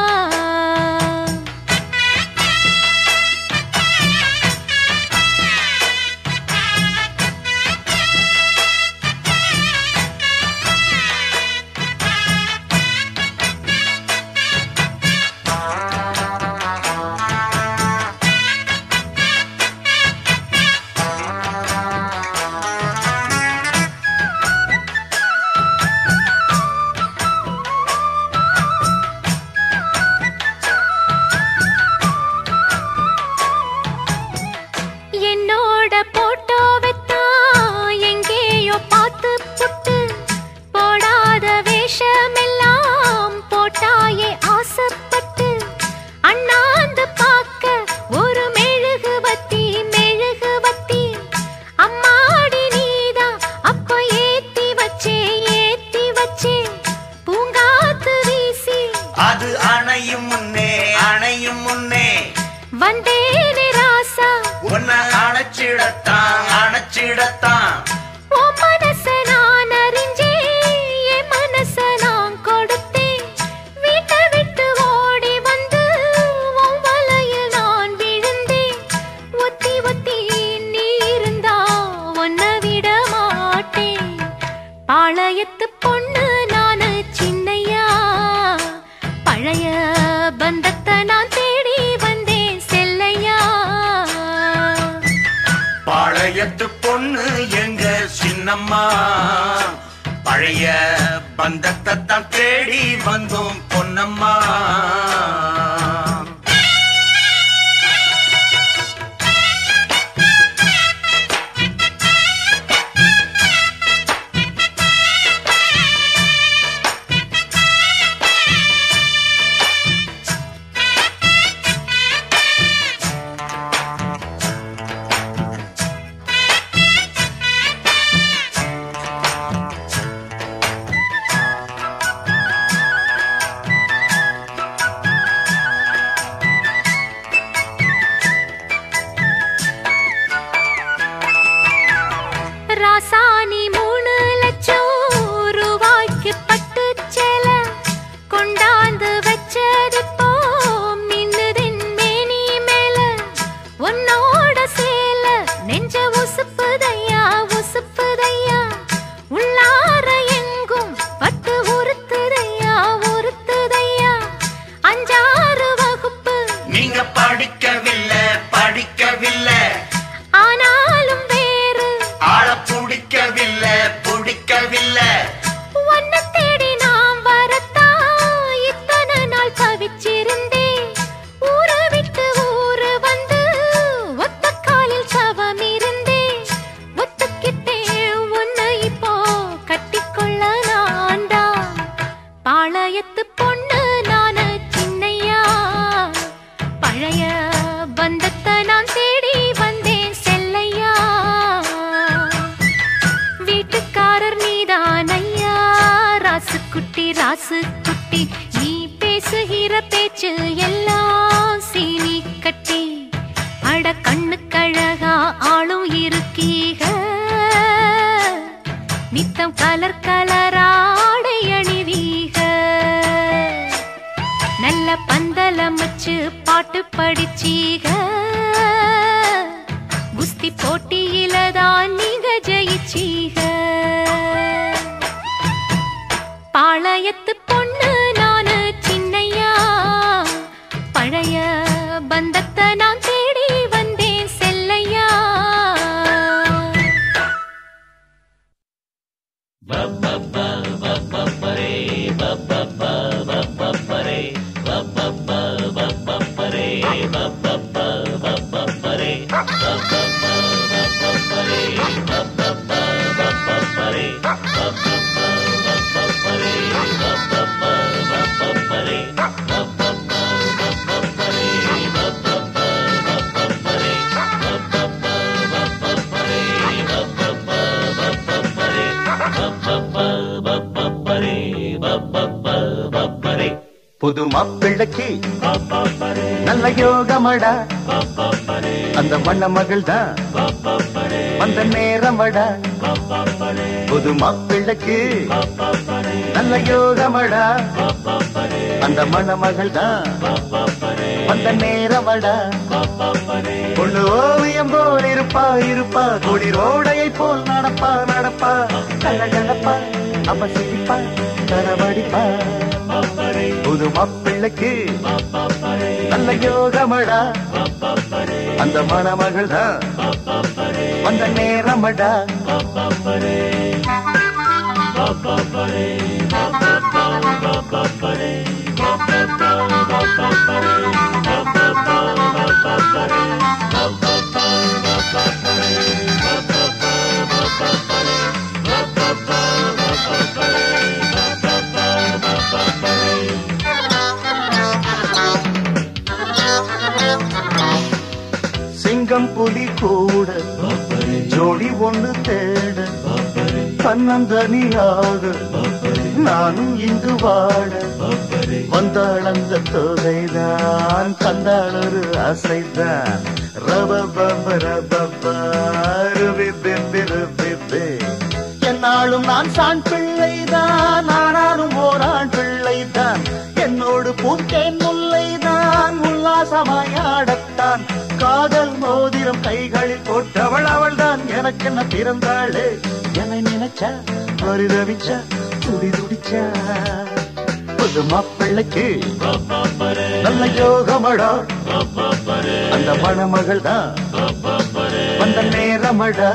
என்னோட போட்டோவைத்தான் எங்கேயோ பார்த்து புட்டு போடாத வேஷமெல்லாம் போட்டாயே ஆசைப்பட்டு அண்ணாந்து பார்க்க ஒரு மெழுகு வத்தி மெழுகு வத்தி அம்மாடி நீதான் அப்ப ஏத்தி வச்சே ஏத்தி வச்சே பூங்காத்து வீசி அது அணையும் முன்னே அணையும் முன்னே வந்தேனே ராசா உன்னை அணைச்சிடத்தான் அணைச்சிடத்தான் உன் மனச நான் அறிஞ்சேன், என் மனச நான் கொடுத்தேன். வீட்டை விட்டு ஓடி வந்து உன் வலையில் நான் விழுந்தேன். ஒத்தி ஒத்தி நீ இருந்தா உன்னை விட மாட்டேன். பாளையத்து பொண்ணு நானு சின்னையா பழைய பந்தத்தை நான் தேடி வந்தேன் செல்லையா பாளையத்து பொண்ணு எங்க சின்னம்மா பழைய பந்தத்தை தான் தேடி வந்தோம் பொன்னம்மா ராசாணி மூணு லட்சம் ரூபாய்க்கு பட்டு சேல கொண்டாந்து வச்சதிப்போ மின்னுதின் மேனி மேல உன்னோட சேல நெஞ்ச உசுப்புதையா உசுப்புதையா உள்ளார எங்கும் பட்டு உறுத்துதையா உறுத்துதையா அஞ்சாறு வகுப்பு நீங்க படிக்கவில்லை படிக்கவில்லை ஆனாலும் வேறு ஆள பிடிக்கவில்லை பிடிக்கவில்லை உன்னை தேடி நான் வரத்தான் இத்தனை நாள் தவிச்சிருந்தேன். ஊரை விட்டு ஊரு வந்து ஒத்த காலில் சவம் இருந்தேன். ஒத்துக்கிட்டேன் உன்னை இப்போ கட்டிக்கொள்ள நான்தான். பாளையத்து பொண்ணு நானு சின்னையா பழைய பந்தத்தை நான் தேடி வந்தேன் செல்லையா வீட்டுக்காரர் நீதான் ஐயா ராசு குட்டி ராசு குட்டி நீ பேசுகிற பேச்சு எல்லாம் சீனி கட்டி அட கண்ணு கழகா ஆளும் இருக்கீக நித்தம் கலர் கலராடை அணிவீக நல்ல பந்தலமைச்சு பாட்டு படிச்சீக குஸ்தி போட்டியில தான் நீங்க ஜெயிச்சீக பாளையத்து பொண்ணு நானு சின்னையா பழைய புது மாப்பிள்ளைக்கு நல்ல யோகமடா அந்த மண்ண மகள் தான் வந்த நேரமடா புது மாப்பிள்ளைக்கு நல்ல யோகமடா அந்த மணமகள் தான் வந்த நேரமடா பொண்ணு ஓவியம் போல் இருப்பா இருப்பா குளிரோடையை போல் நடப்பா நடப்பா கல கலப்பா அவ சிரிப்பா தரவடிப்பா புது மாப்பிள்ளைக்கு நல்ல யோகமடா அந்த மணமகள் தான் வந்த நேரமடா சிங்கம் புலி கூட ஜோடி ஒண்ணு தேட தன்னந்தனியாக நானும் இங்கு வாழ வந்தாள் அந்த தொகைதான் தந்தாள் ஒரு ஆசைதான் ரபபப ரபப ருபிபிபி ருபிபி. என்னாலும் நான் சான் பிள்ளைதான் ஆனாலும் ஓரான் பிள்ளைதான் என்னோடு பூத்தேன் முல்லைதான் உல்லாசமாயாடத்தான் காதல் மோதிரம் கைகளில் போட்டவள் அவள்தான் எனக்கு என்ன பிறந்தாளே என்னை நினைச்சா பரிதவிச்சா துடி துடிச்சா புது மாப்பிள்ளைக்கு நல்ல யோகமடா அந்த மணமகள் தான் வந்த நேரமடா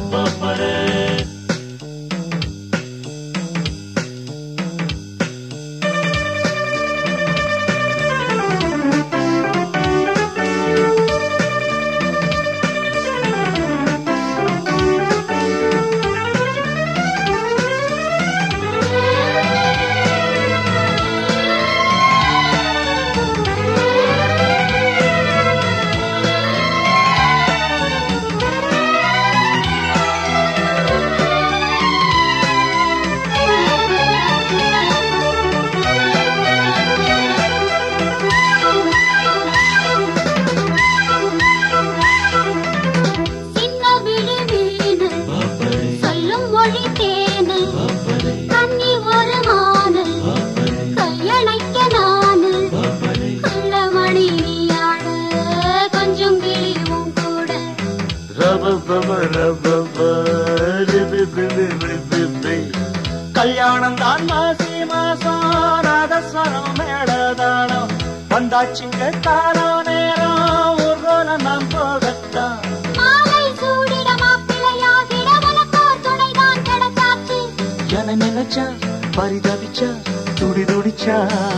சின்ன விழி வீடு சொல்லும் மொழி தேனு கண்ணி ஒரு மானு கையணைக்க நானு கள்ளமணி நீயாடு கொஞ்சம் கிளியும் கூட ரபபப ரபப ரிபிபிபி ரிபிபி. கல்யாணம் தான் மாசி மாசம் நாதஸ்வரம் மேடதானம் வந்தாச்சுங்க காலோ நேரம் ஊர்வலம் நாம் போகத்தான் மாலை சூடிட மாப்பிள்ளையாகிட உனக்கோர் துணைதான் கிடைச்சாச்சு என நினைச்சா பரிதவிச்சா துடி துடிச்சா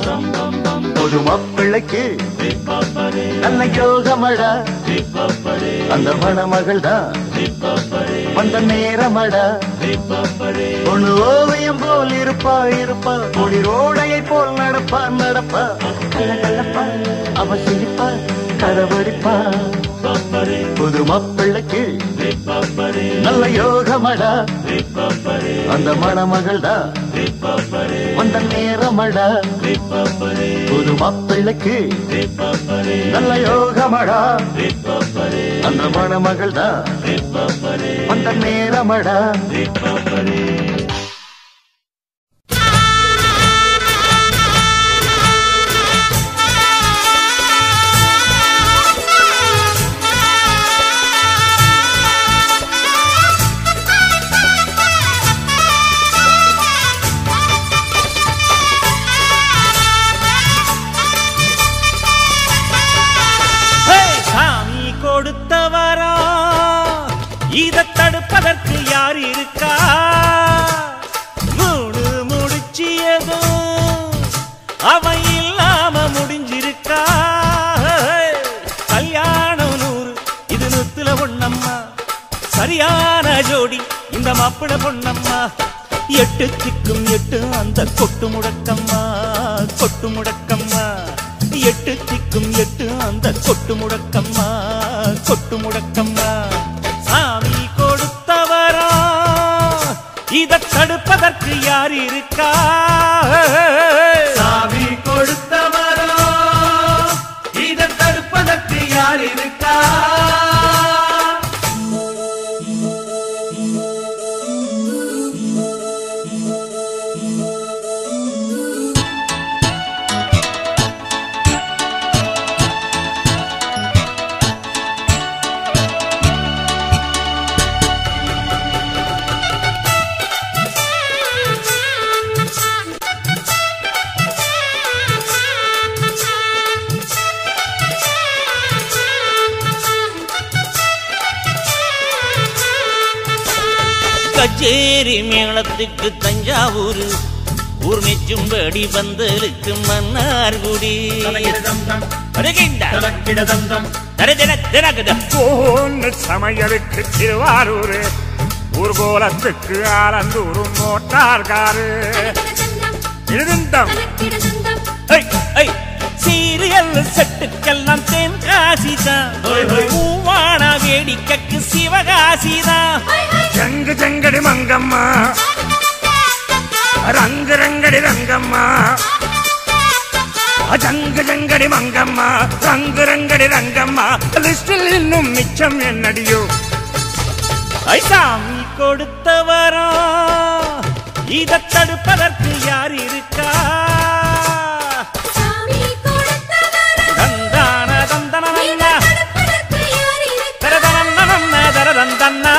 ஒரு மாப்பிள்ளைக்கு நல்ல யோகமடா அந்த மணமகள் தான் வந்த நேரமடா ஒண்ணு ஓவியம் போல் இருப்பா இருப்பா குளிரோடையை போல் நடப்பா நடப்பா கலகலப்பா அவ சிரிப்பா கதவடிப்பா புது மாப்பிள்ளைக்கு நல்ல யோகமடா அந்த மணமகள் தான் வந்த நேரமடா புது மாப்பிள்ளைக்கு நல்ல யோகமடா அந்த மணமகள் தான் வந்த நேரமடா ஹே, சாமி கொடுத்தவரா இத தடுப்பதற்கு யார் இருக்கா மூணு முடிச்சியதும் அவன் இல்லாம முடிஞ்சிருக்கா ஹே, கல்யாணம் நூறு இது நூத்துல ஒண்ணம்மா சரியான ஜோடி இந்த மாப்பிள பொண்ணம்மா எட்டு திக்கும் எட்டு அந்த கொட்டு முடக்கம்மா கொட்டு முடக்கம்மா எட்டு திக்கும் எட்டு அந்த கொட்டு முடக்கம்மா கொட்டு முடக்கம்மா சாமி கொடுத்தவரா இத தடுப்பதற்கு யார் இருக்கா சாமி கொடுத்த கச்சேரி மேளத்துக்கு தஞ்சாவூர் ஊர் நெச்சும்படி பந்தலுக்கு மன்னார்குடி வருகின்ற தரதின தினகத பொண்ணு சமையலுக்கு திருவாரூர் ஊர்கோலத்துக்கு ஆலந்தூர் மோட்டார் காரு இருந்தம் சீரியல் செட்டுக்கெல்லாம் தென்காசிதான் பூவான வேடிக்கைக்கு சிவகாசிதான் ஜங்கு ஜங்கடி மங்கம்மா ரங்கு ரங்கடி ரங்கம்மா ஜங்கு ஜங்கடி மங்கம்மா ரங்கு ரங்கடி ரங்கம்மா லிஸ்டில் இன்னும் மிச்சம் என்னடியோ ஐ சாமி கொடுத்த வரம் இதை தடுப்பதற்கு யார் இருக்கா தந்தான தந்தன நன்னா தரதனன்னன தரதந்தன்னா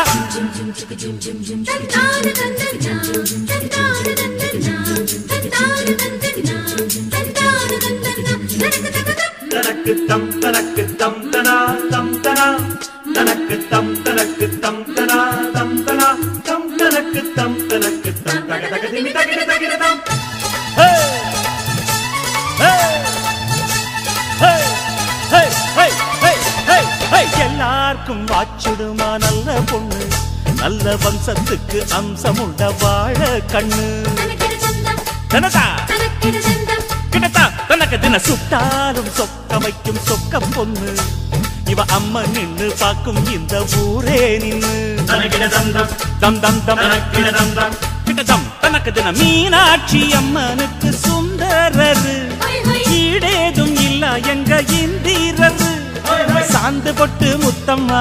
தனக்கு தம் தனக்கு தம் தனா தம் தனா தனக்கு தம் தனக்கு தம் தனா தம் தனா தம் தனக்கு தம் தனக்கு தம் தக தக திமி தகிட தகிட தம் ஹே! ஹே! ஹே! ஹே! ஹே! ஹே! ஹே! ஹே! எல்லாருக்கும் வாச்சிடுமா நல்ல பொண்ணு நல்ல வம்சத்துக்கு அம்சமுண்ட வாழ கண்ணு தனதா கிடத்தா தனக்கு தின சுட்டாலும் சொக்க வைக்கும் சொக்க பொண்ணு இவ அம்மா நின்னு பாக்கும் இந்த ஊரே நின்னு தனக்கிட தந்தம் தம் தம் தம் தனக்கிட தந்தம் கிட்டதம் தனக்கு தின மீனாட்சி அம்மனுக்கு சுந்தரரு ஈடேதும் இல்ல எங்க இந்திரரு சாந்து பொட்டு முத்தம்மா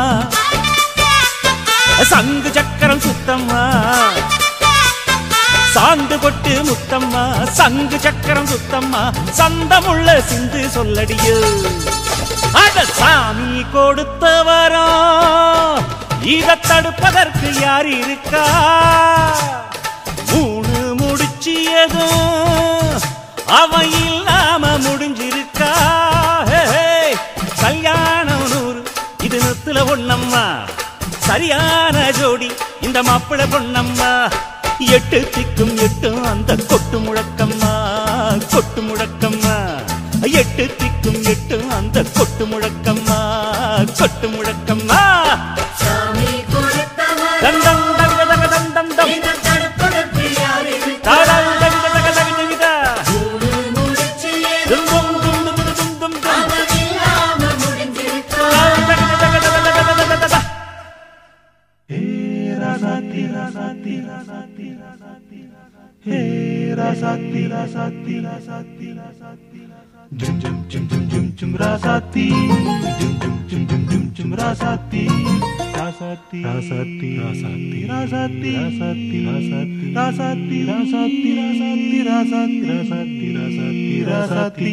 சங்கு சக்கரம் சுத்தம்மா சாந்து பொட்டு முத்தம்மா சங்கு சக்கரம் சுத்தம்மா சந்தமுள்ள சிந்து சொல்லடியோ அட சாமி கொடுத்த வரம் இத தடுப்பதற்கு யார் இருக்கா மூணு முடிச்சியதும் அவன் இல்லாம முடிஞ்சிருக்கா ஹே, ஹே. கல்யாணம் நூறு இது நத்துல ஒண்ணம்மா சரியான ஜோடி இந்த மாப்பிள பொண்ணம்மா எட்டு திக்கும் எட்டும் அந்த கொட்டு முழக்கம்மா கொட்டு முழக்கம்மா எட்டு திக்கும் எட்டும் அந்த கொட்டு முழக்கம்மா கொட்டு முழக்கம்மா தந்தம் தங்க தங்க தந்தம் தம் தாடால் தங்க தங்க தங்க தகிதா. தும் தும் தும் தும் தும் தும் தும். தால் தங்க தங்க தங்க தங்க தங்க தங்க தங்க. ஹே ராசாத்தி ராசாத்தி ராசாத்தி ராசாத்தி ஹே ராசாத்தி ராசாத்தி ராசாத்தி ராசாத்தி ஜும் ஜும் ஜும் ஜும் ஜும் ஜும் ராசாத்தி ஜும் ஜும் ஜும் ஜும் ஜும் ஜும் ராசாத்தி ராசாத்தி ராசாத்தி ராசாத்தி ராசாத்தி ராசாத்தி ராசாத்தி ராசாத்தி ராசாத்தி ராசாத்தி ராசாத்தி ராசாத்தி ராசாத்தி ராசாத்தி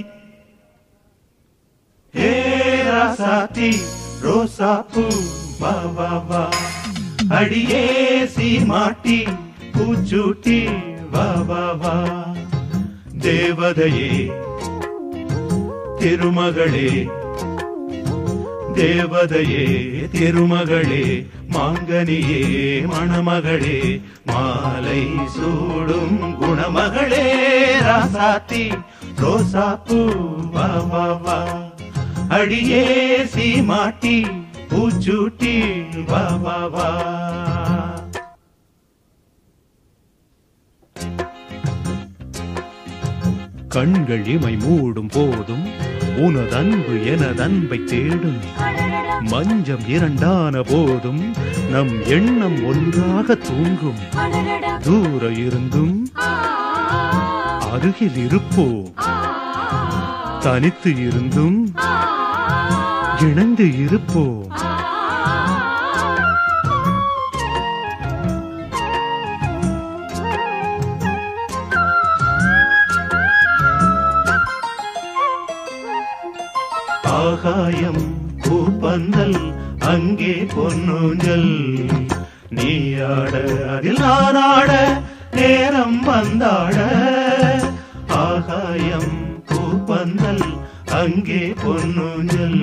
ஹே ராசாத்தி ரோசா பூ வா வா வா அடியே சீமாட்டி பூச்சூட்டி வா வா வா தேவதையே திருமகளே தேவதையே திருமகளே மாங்கனியே மணமகளே மாலை சூடும் குணமகளே ராசாத்தி ரோசா பூ வா வா வா அடியே சீமாட்டி பூச்சூட்டி வா வா வா கண்கள் இமை மூடும் போதும் உனதன்பு எனதன்பை தேடும் மஞ்சம் இரண்டான போதும் நம் எண்ணம் ஒன்றாக தூங்கும் தூர இருந்தும் அருகில் இருப்போம் தனித்து இருந்தும் இணைந்து இருப்போம் ஆகாயம் பூப்பந்தல் அங்கே பொன்னூஞ்சல் நீயாட அதில் நானாட நேரம் வந்தாட ஆகாயம் பூப்பந்தல் அங்கே பொன்னூஞ்சல்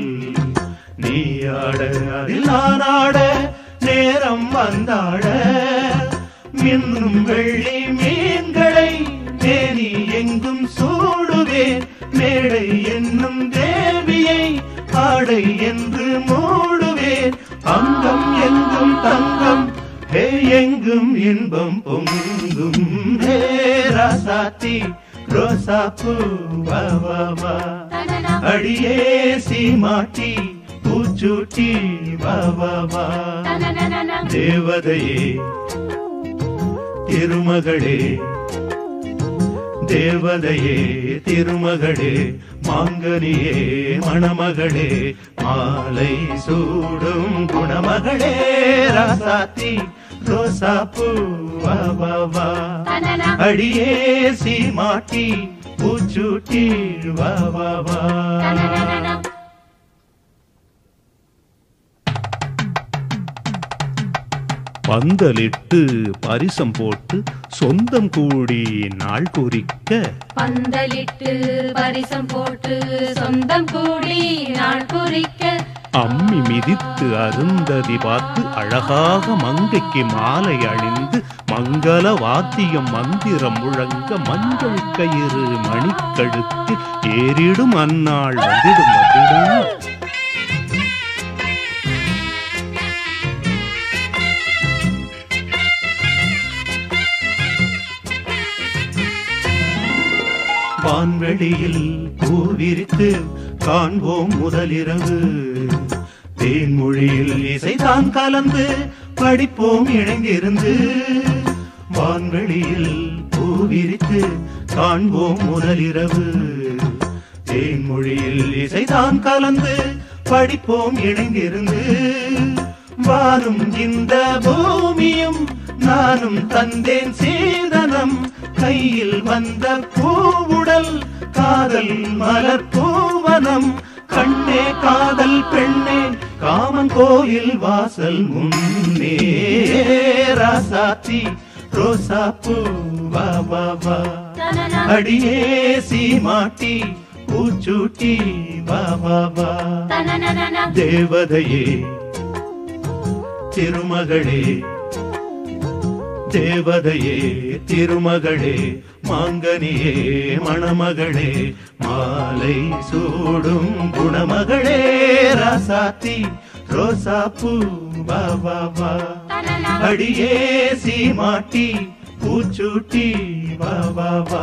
நீயாட அதில் நானாட நேரம் வந்தாட மின்னும் வெள்ளி மீன்களை மேனி எங்கும் சூடுவேன் மேடை என்னும் தேவியை ஆடை என்று மூடுவேன் அங்கம் எங்கும் தங்கம் ஹே எங்கும் இன்பம் பொங்கும் ஹே ராசாத்தி ரோசா பூ வா வா வா அடியே சீமாட்டி பூச்சூட்டி வா வா வா தேவதையே திருமகளே தேவதையே திருமகளே மாங்கனியே மணமகளே மாலை சூடும் குணமகளே ராசாத்தி ரோசா பூ வா வா வா அடியே சீமாட்டி பூச்சூட்டி வா வா வா பந்தலிட்டு பரிசம் போட்டு சொந்தம் கூடி நாள் குறிக்க பந்தலிட்டு பரிசம் போட்டு சொந்தம் கூடி நாள் குறிக்க அம்மி மிதித்து அருந்ததி பார்த்து அழகாக மங்கைக்கு மாலை அணிந்து மங்கள வாத்தியம் மந்திரம் முழங்க மஞ்சள் கயிறு மணிக்கழுத்து ஏறிடும் அந்நாள் வந்திடும் வந்திடும் வான்வெளியில் பூவிரித்து காண்போம் முதலிரவு தேன்மொழியில் இசைதான் கலந்து படிப்போம் இணைந்திருந்து வான்வெளியில் பூவிரித்து காண்போம் முதலிரவு தேன்மொழியில் இசைதான் கலந்து படிப்போம் இணைந்திருந்து வாரும் இந்த பூமியும் நானும் தந்தேன் சீதனம் கையில் வந்த பூவுடல் காதல் மலர் பூவனம் கண்ணே காதல் பெண்ணே காமன் கோயில் வாசல் முன்னே ராசாத்தி ரோசா பூ வா வா வா அடியே சீமாட்டி பூச்சூட்டி வா வா வா தேவதையே திருமகளே தேவதையே திருமகளே மாங்கனியே மணமகளே மாலை சூடும் குணமகளே ராசாத்தி ரோசா பூ வா வா வா அடியே சீமாட்டி பூச்சூட்டி வா வா வா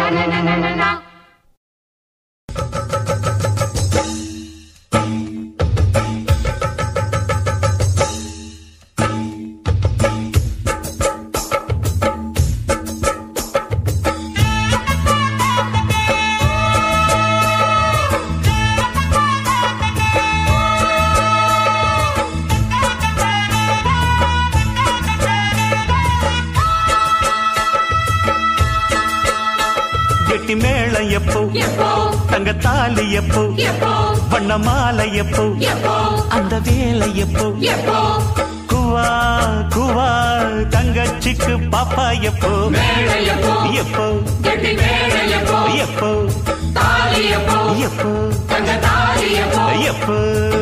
கெட்டி மேளம் எப்போ எப்போ தங்க தாலி எப்போ எப்போ வண்ண மாலை எப்போ எப்போ அந்த வேலை எப்போ எப்போ குவா குவா தங்கச்சிக்கு பாப்பா எப்போ மேளை எப்போ எப்போ கெட்டி மேளை எப்போ எப்போ தாலி எப்போ எப்போ தங்க தாலி எப்போ எப்போ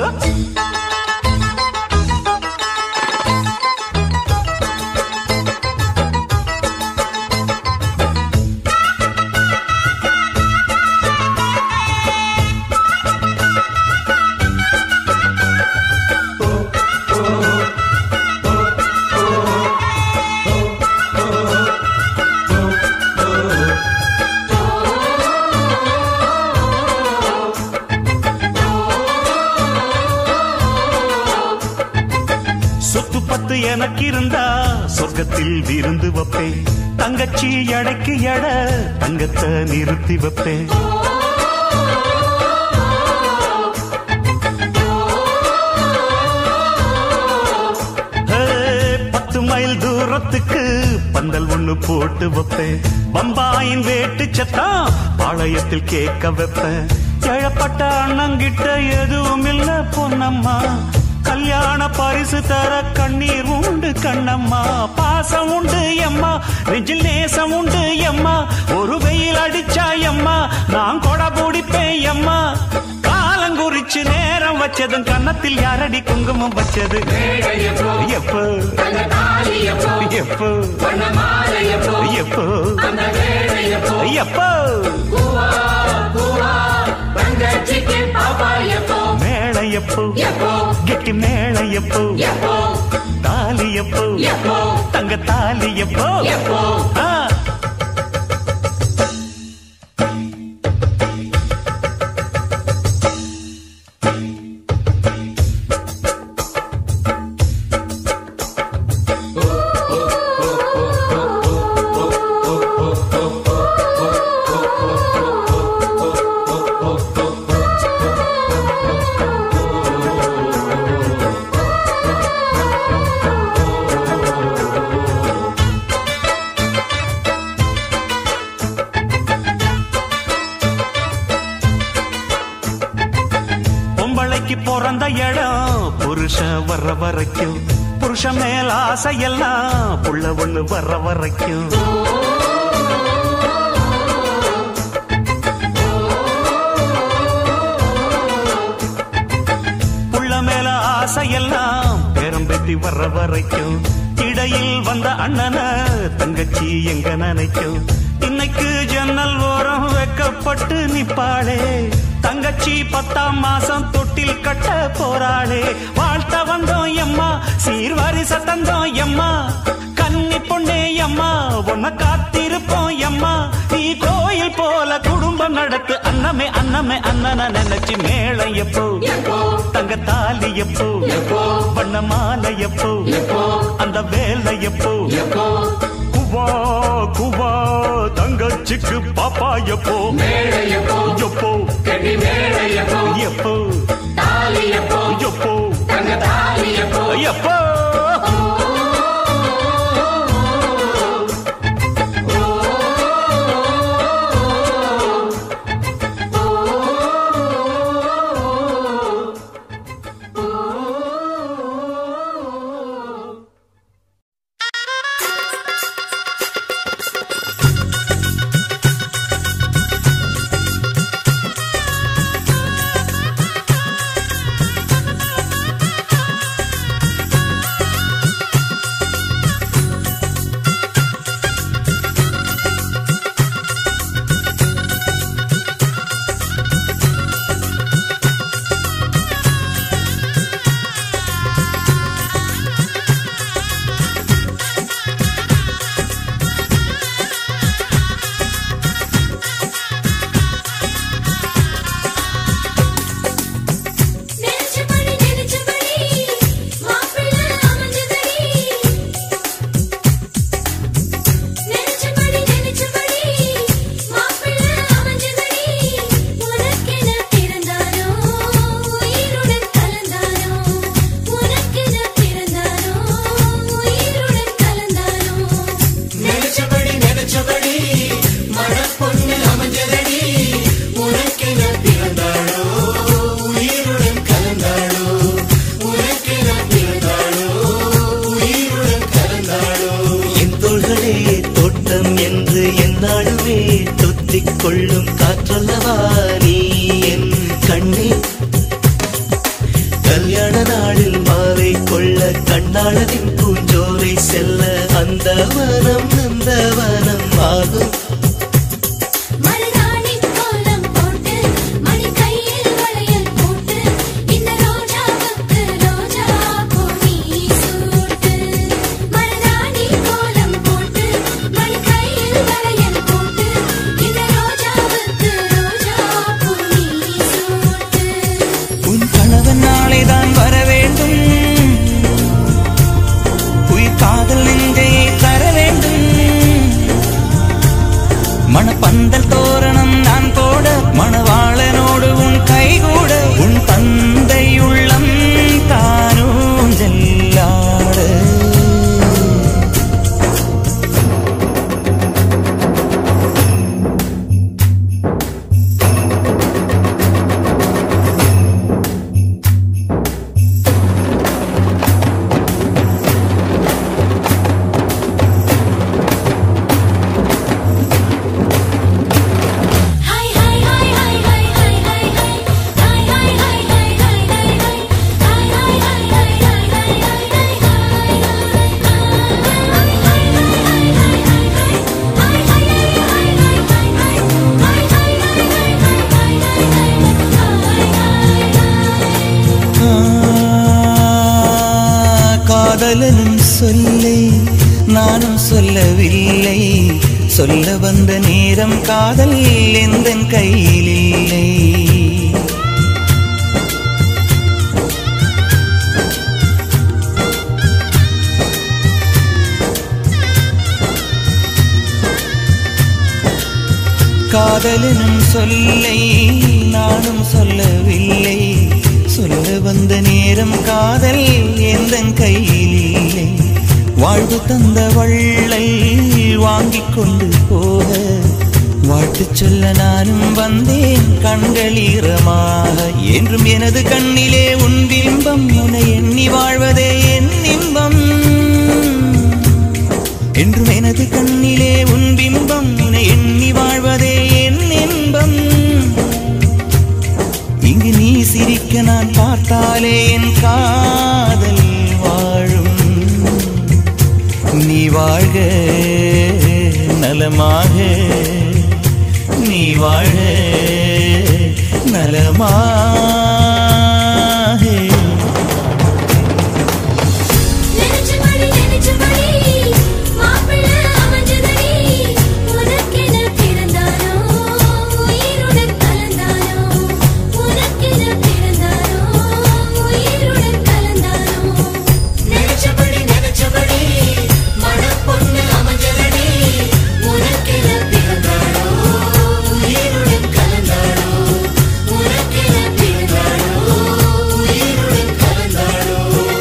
சொத்து பத்து எனக்கு இருந்தா சொர்க்கத்தில் விருந்து வைப்பேன் தங்கச்சி எடைக்கு எட தங்கத்தை நிறுத்தி வைப்பேன் ஹே, பத்து மைல் தூரத்துக்கு பந்தல் ஒண்ணு போட்டு வைப்பேன் பம்பாயின் வேட்டு சத்தம் பாளையத்தில் கேட்க வைப்பேன் எழப்பட்ட அண்ணங்கிட்ட எதுவும் இல்ல பொன்னம்மா கல்யாண பரிசு தர கண்ணீர் உண்டு கண்ணம்மா பாசம் உண்டு எம்மா நெஞ்சில் நேசம் உண்டு எம்மா ஒரு வெயில் அடிச்சா எம்மா நான் கொடை பிடிப்பேன் எம்மா காலங்குறிச்சு நேரம் வச்சதும் கன்னத்தில் யாரடி குங்குமம் வச்சது எப்போ எப்போ எப்போ எப்போ மேள எப்போ கெட்டி மேள எப்போ தாலி எப்போ தங்க தாலி எப்போ ஆ. பொம்பளைக்கு பிறந்த இடம் புருஷன் வர்ற வரைக்கும் புருஷன் மேல ஆசையெல்லாம் புள்ள ஒண்ணு வர்ற வரைக்கும் புள்ள மேல ஆசையெல்லாம் பேரம்பெத்தி வர்ற வரைக்கும் இடையில் வந்த அண்ணன தங்கச்சி எங்க நினைக்கும் இன்னைக்கு ஜன்னல் ஓரம் வைக்கப்பட்டு நிப்பாளே தங்கச்சி பத்தாம் மாசம் தொட்டில் கட்ட போறாளே வாழ்த்த வந்தோம் எம்மா சீர்வாரிச தந்தோம் எம்மா கன்னி பொண்ணே எம்மா உன்னை காத்திருப்போம் எம்மா நீ கோயில் போல குடும்பம் நடத்து அன்னமே அன்னமே அண்ணன நினைச்சு மேளம் எப்போ தங்க தாலி எப்போ வண்ண மாலை எப்போ அந்த வேலை எப்போ குவா குவா தங்கச்சிக்கு பாப்பா எப்போ எப்போ எப்போ எப்போ எப்போ நெஞ்சபடி நெஞ்சபடி மாப்பிள்ளை அமைஞ்சதடி நெஞ்சபடி நெஞ்சபடி மாப்பிள்ளை அமைஞ்சதடி உனக்கென பிறந்தானோ உயிருடன் கலந்தானோ உனக்கென பிறந்தானோ உயிருடன் கலந்தானோ நினைச்சபடி நினைச்சபடி மணப்பொண்ணு அமைஞ்சதடி உனக்கென பிறந்தாளோ உயிருடன் கலந்தாளோ உனக்கென பிறந்தாளோ உயிருடன் கலந்தாளோ என் தோள்களே தோட்டம் என்று என்னாலுமே தொத்திக் கொள்ளும் காற்றல்லவா நீ என் கண்ணே கல்யாண நாளில் மாலை கொள்ள கண்ணாளரின் பூஞ்சோரை செல்ல அந்த வனம் நந்தவனம் ஆகும் மருதாணி கோலம் போட்டு மணி கையில் வளையல் போட்டு இந்த ரோஜாவுக்கு ரோஜா பூ நீ சூட்டு மருதாணி கோலம் போட்டு மணி கையில் வளையல் போட்டு இந்த ரோஜாவுக்கு ரோஜா பூ நீ சூட்டு உன் கணவன் நாளைதான் வர வேண்டும் உயிர் காதல் நெஞ்சை தர வேண்டும் காதலனும் சொல்லை நானும் சொல்லவில்லை சொல்ல வந்த நேரம் காதல் எந்த கையில் இல்லை காதலனும் சொல்லை நானும் சொல்லவில்லை சொல்ல வந்த நேரம் காதல் எந்த கையில் இல்லை வாழ்வு தந்த வள்ளல் வாங்கிக் கொண்டு போக வாழ்த்து சொல்ல நானும் வந்தேன் கண்கள் ஈரமாக என்றும் எனது கண்ணிலே உன் பிம்பம் உன்னை எண்ணி வாழ்வதே என் இன்பம் என்றும் எனது கண்ணிலே உன் பிம்பம் உன்னை எண்ணி வாழ்வதே என் இன்பம் இங்கு நீ சிரிக்க நான் பார்த்தாலே என் காதல் வாழும் நீ வாழ்க நலமாக நீ வாழ நலமாக நினைச்சபடி நினைச்சபடி மாப்பிள்ளை அமைஞ்சதடி உனக்கென பிறந்தானோ உயிருடன் கலந்தானோ உனக்கென பிறந்தானோ உயிருடன் கலந்தானோ நினைச்சபடி நினைச்சபடி மணப்பொண்ணு அமைஞ்சதடி உனக்கென பிறந்தானோ உயிருடன் கலந்தானோ உனக்கென பிறந்தானோ உயிருடன் கலந்தானோ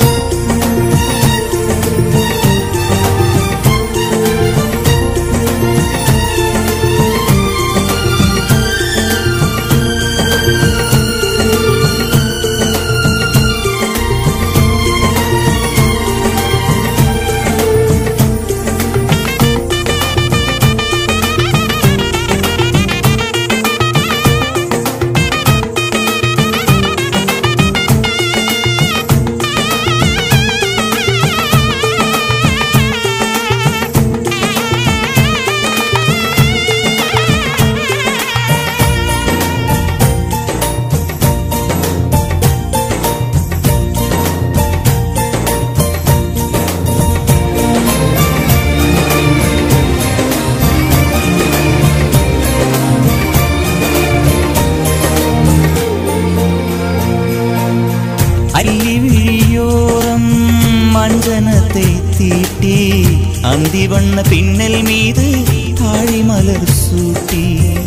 அள்ளி விழியோரம் மஞ்சனத்தை தீட்டி அந்தி வண்ண பின்னல் மீது ஆழி மலர் சூட்டி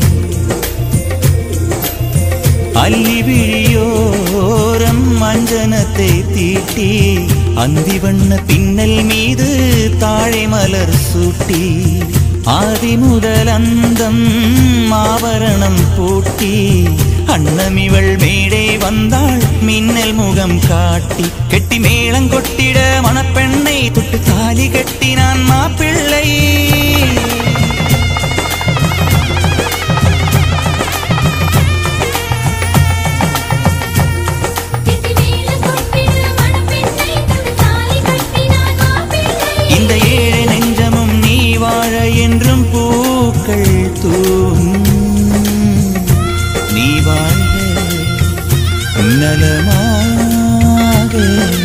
அள்ளி விழியோரம் மஞ்சனத்தை தீட்டி அந்தி வண்ண பின்னல் மீது தாழை மலர் சூட்டி ஆதி முதல் அந்தம் ஆபரணம் பூட்டி அன்னமிவள் மேடை வந்தாள் மின்னல் முகம் காட்டி கெட்டி மேளம் கொட்டிட மணப்பெண்ணை தொட்டு தாலி கட்டினான் மாப்பிள்ளை இந்த ஏழை நெஞ்சமும் நீ வாழ என்றும் பூக்கள் தூவும் நீ வாழ்க நலமாக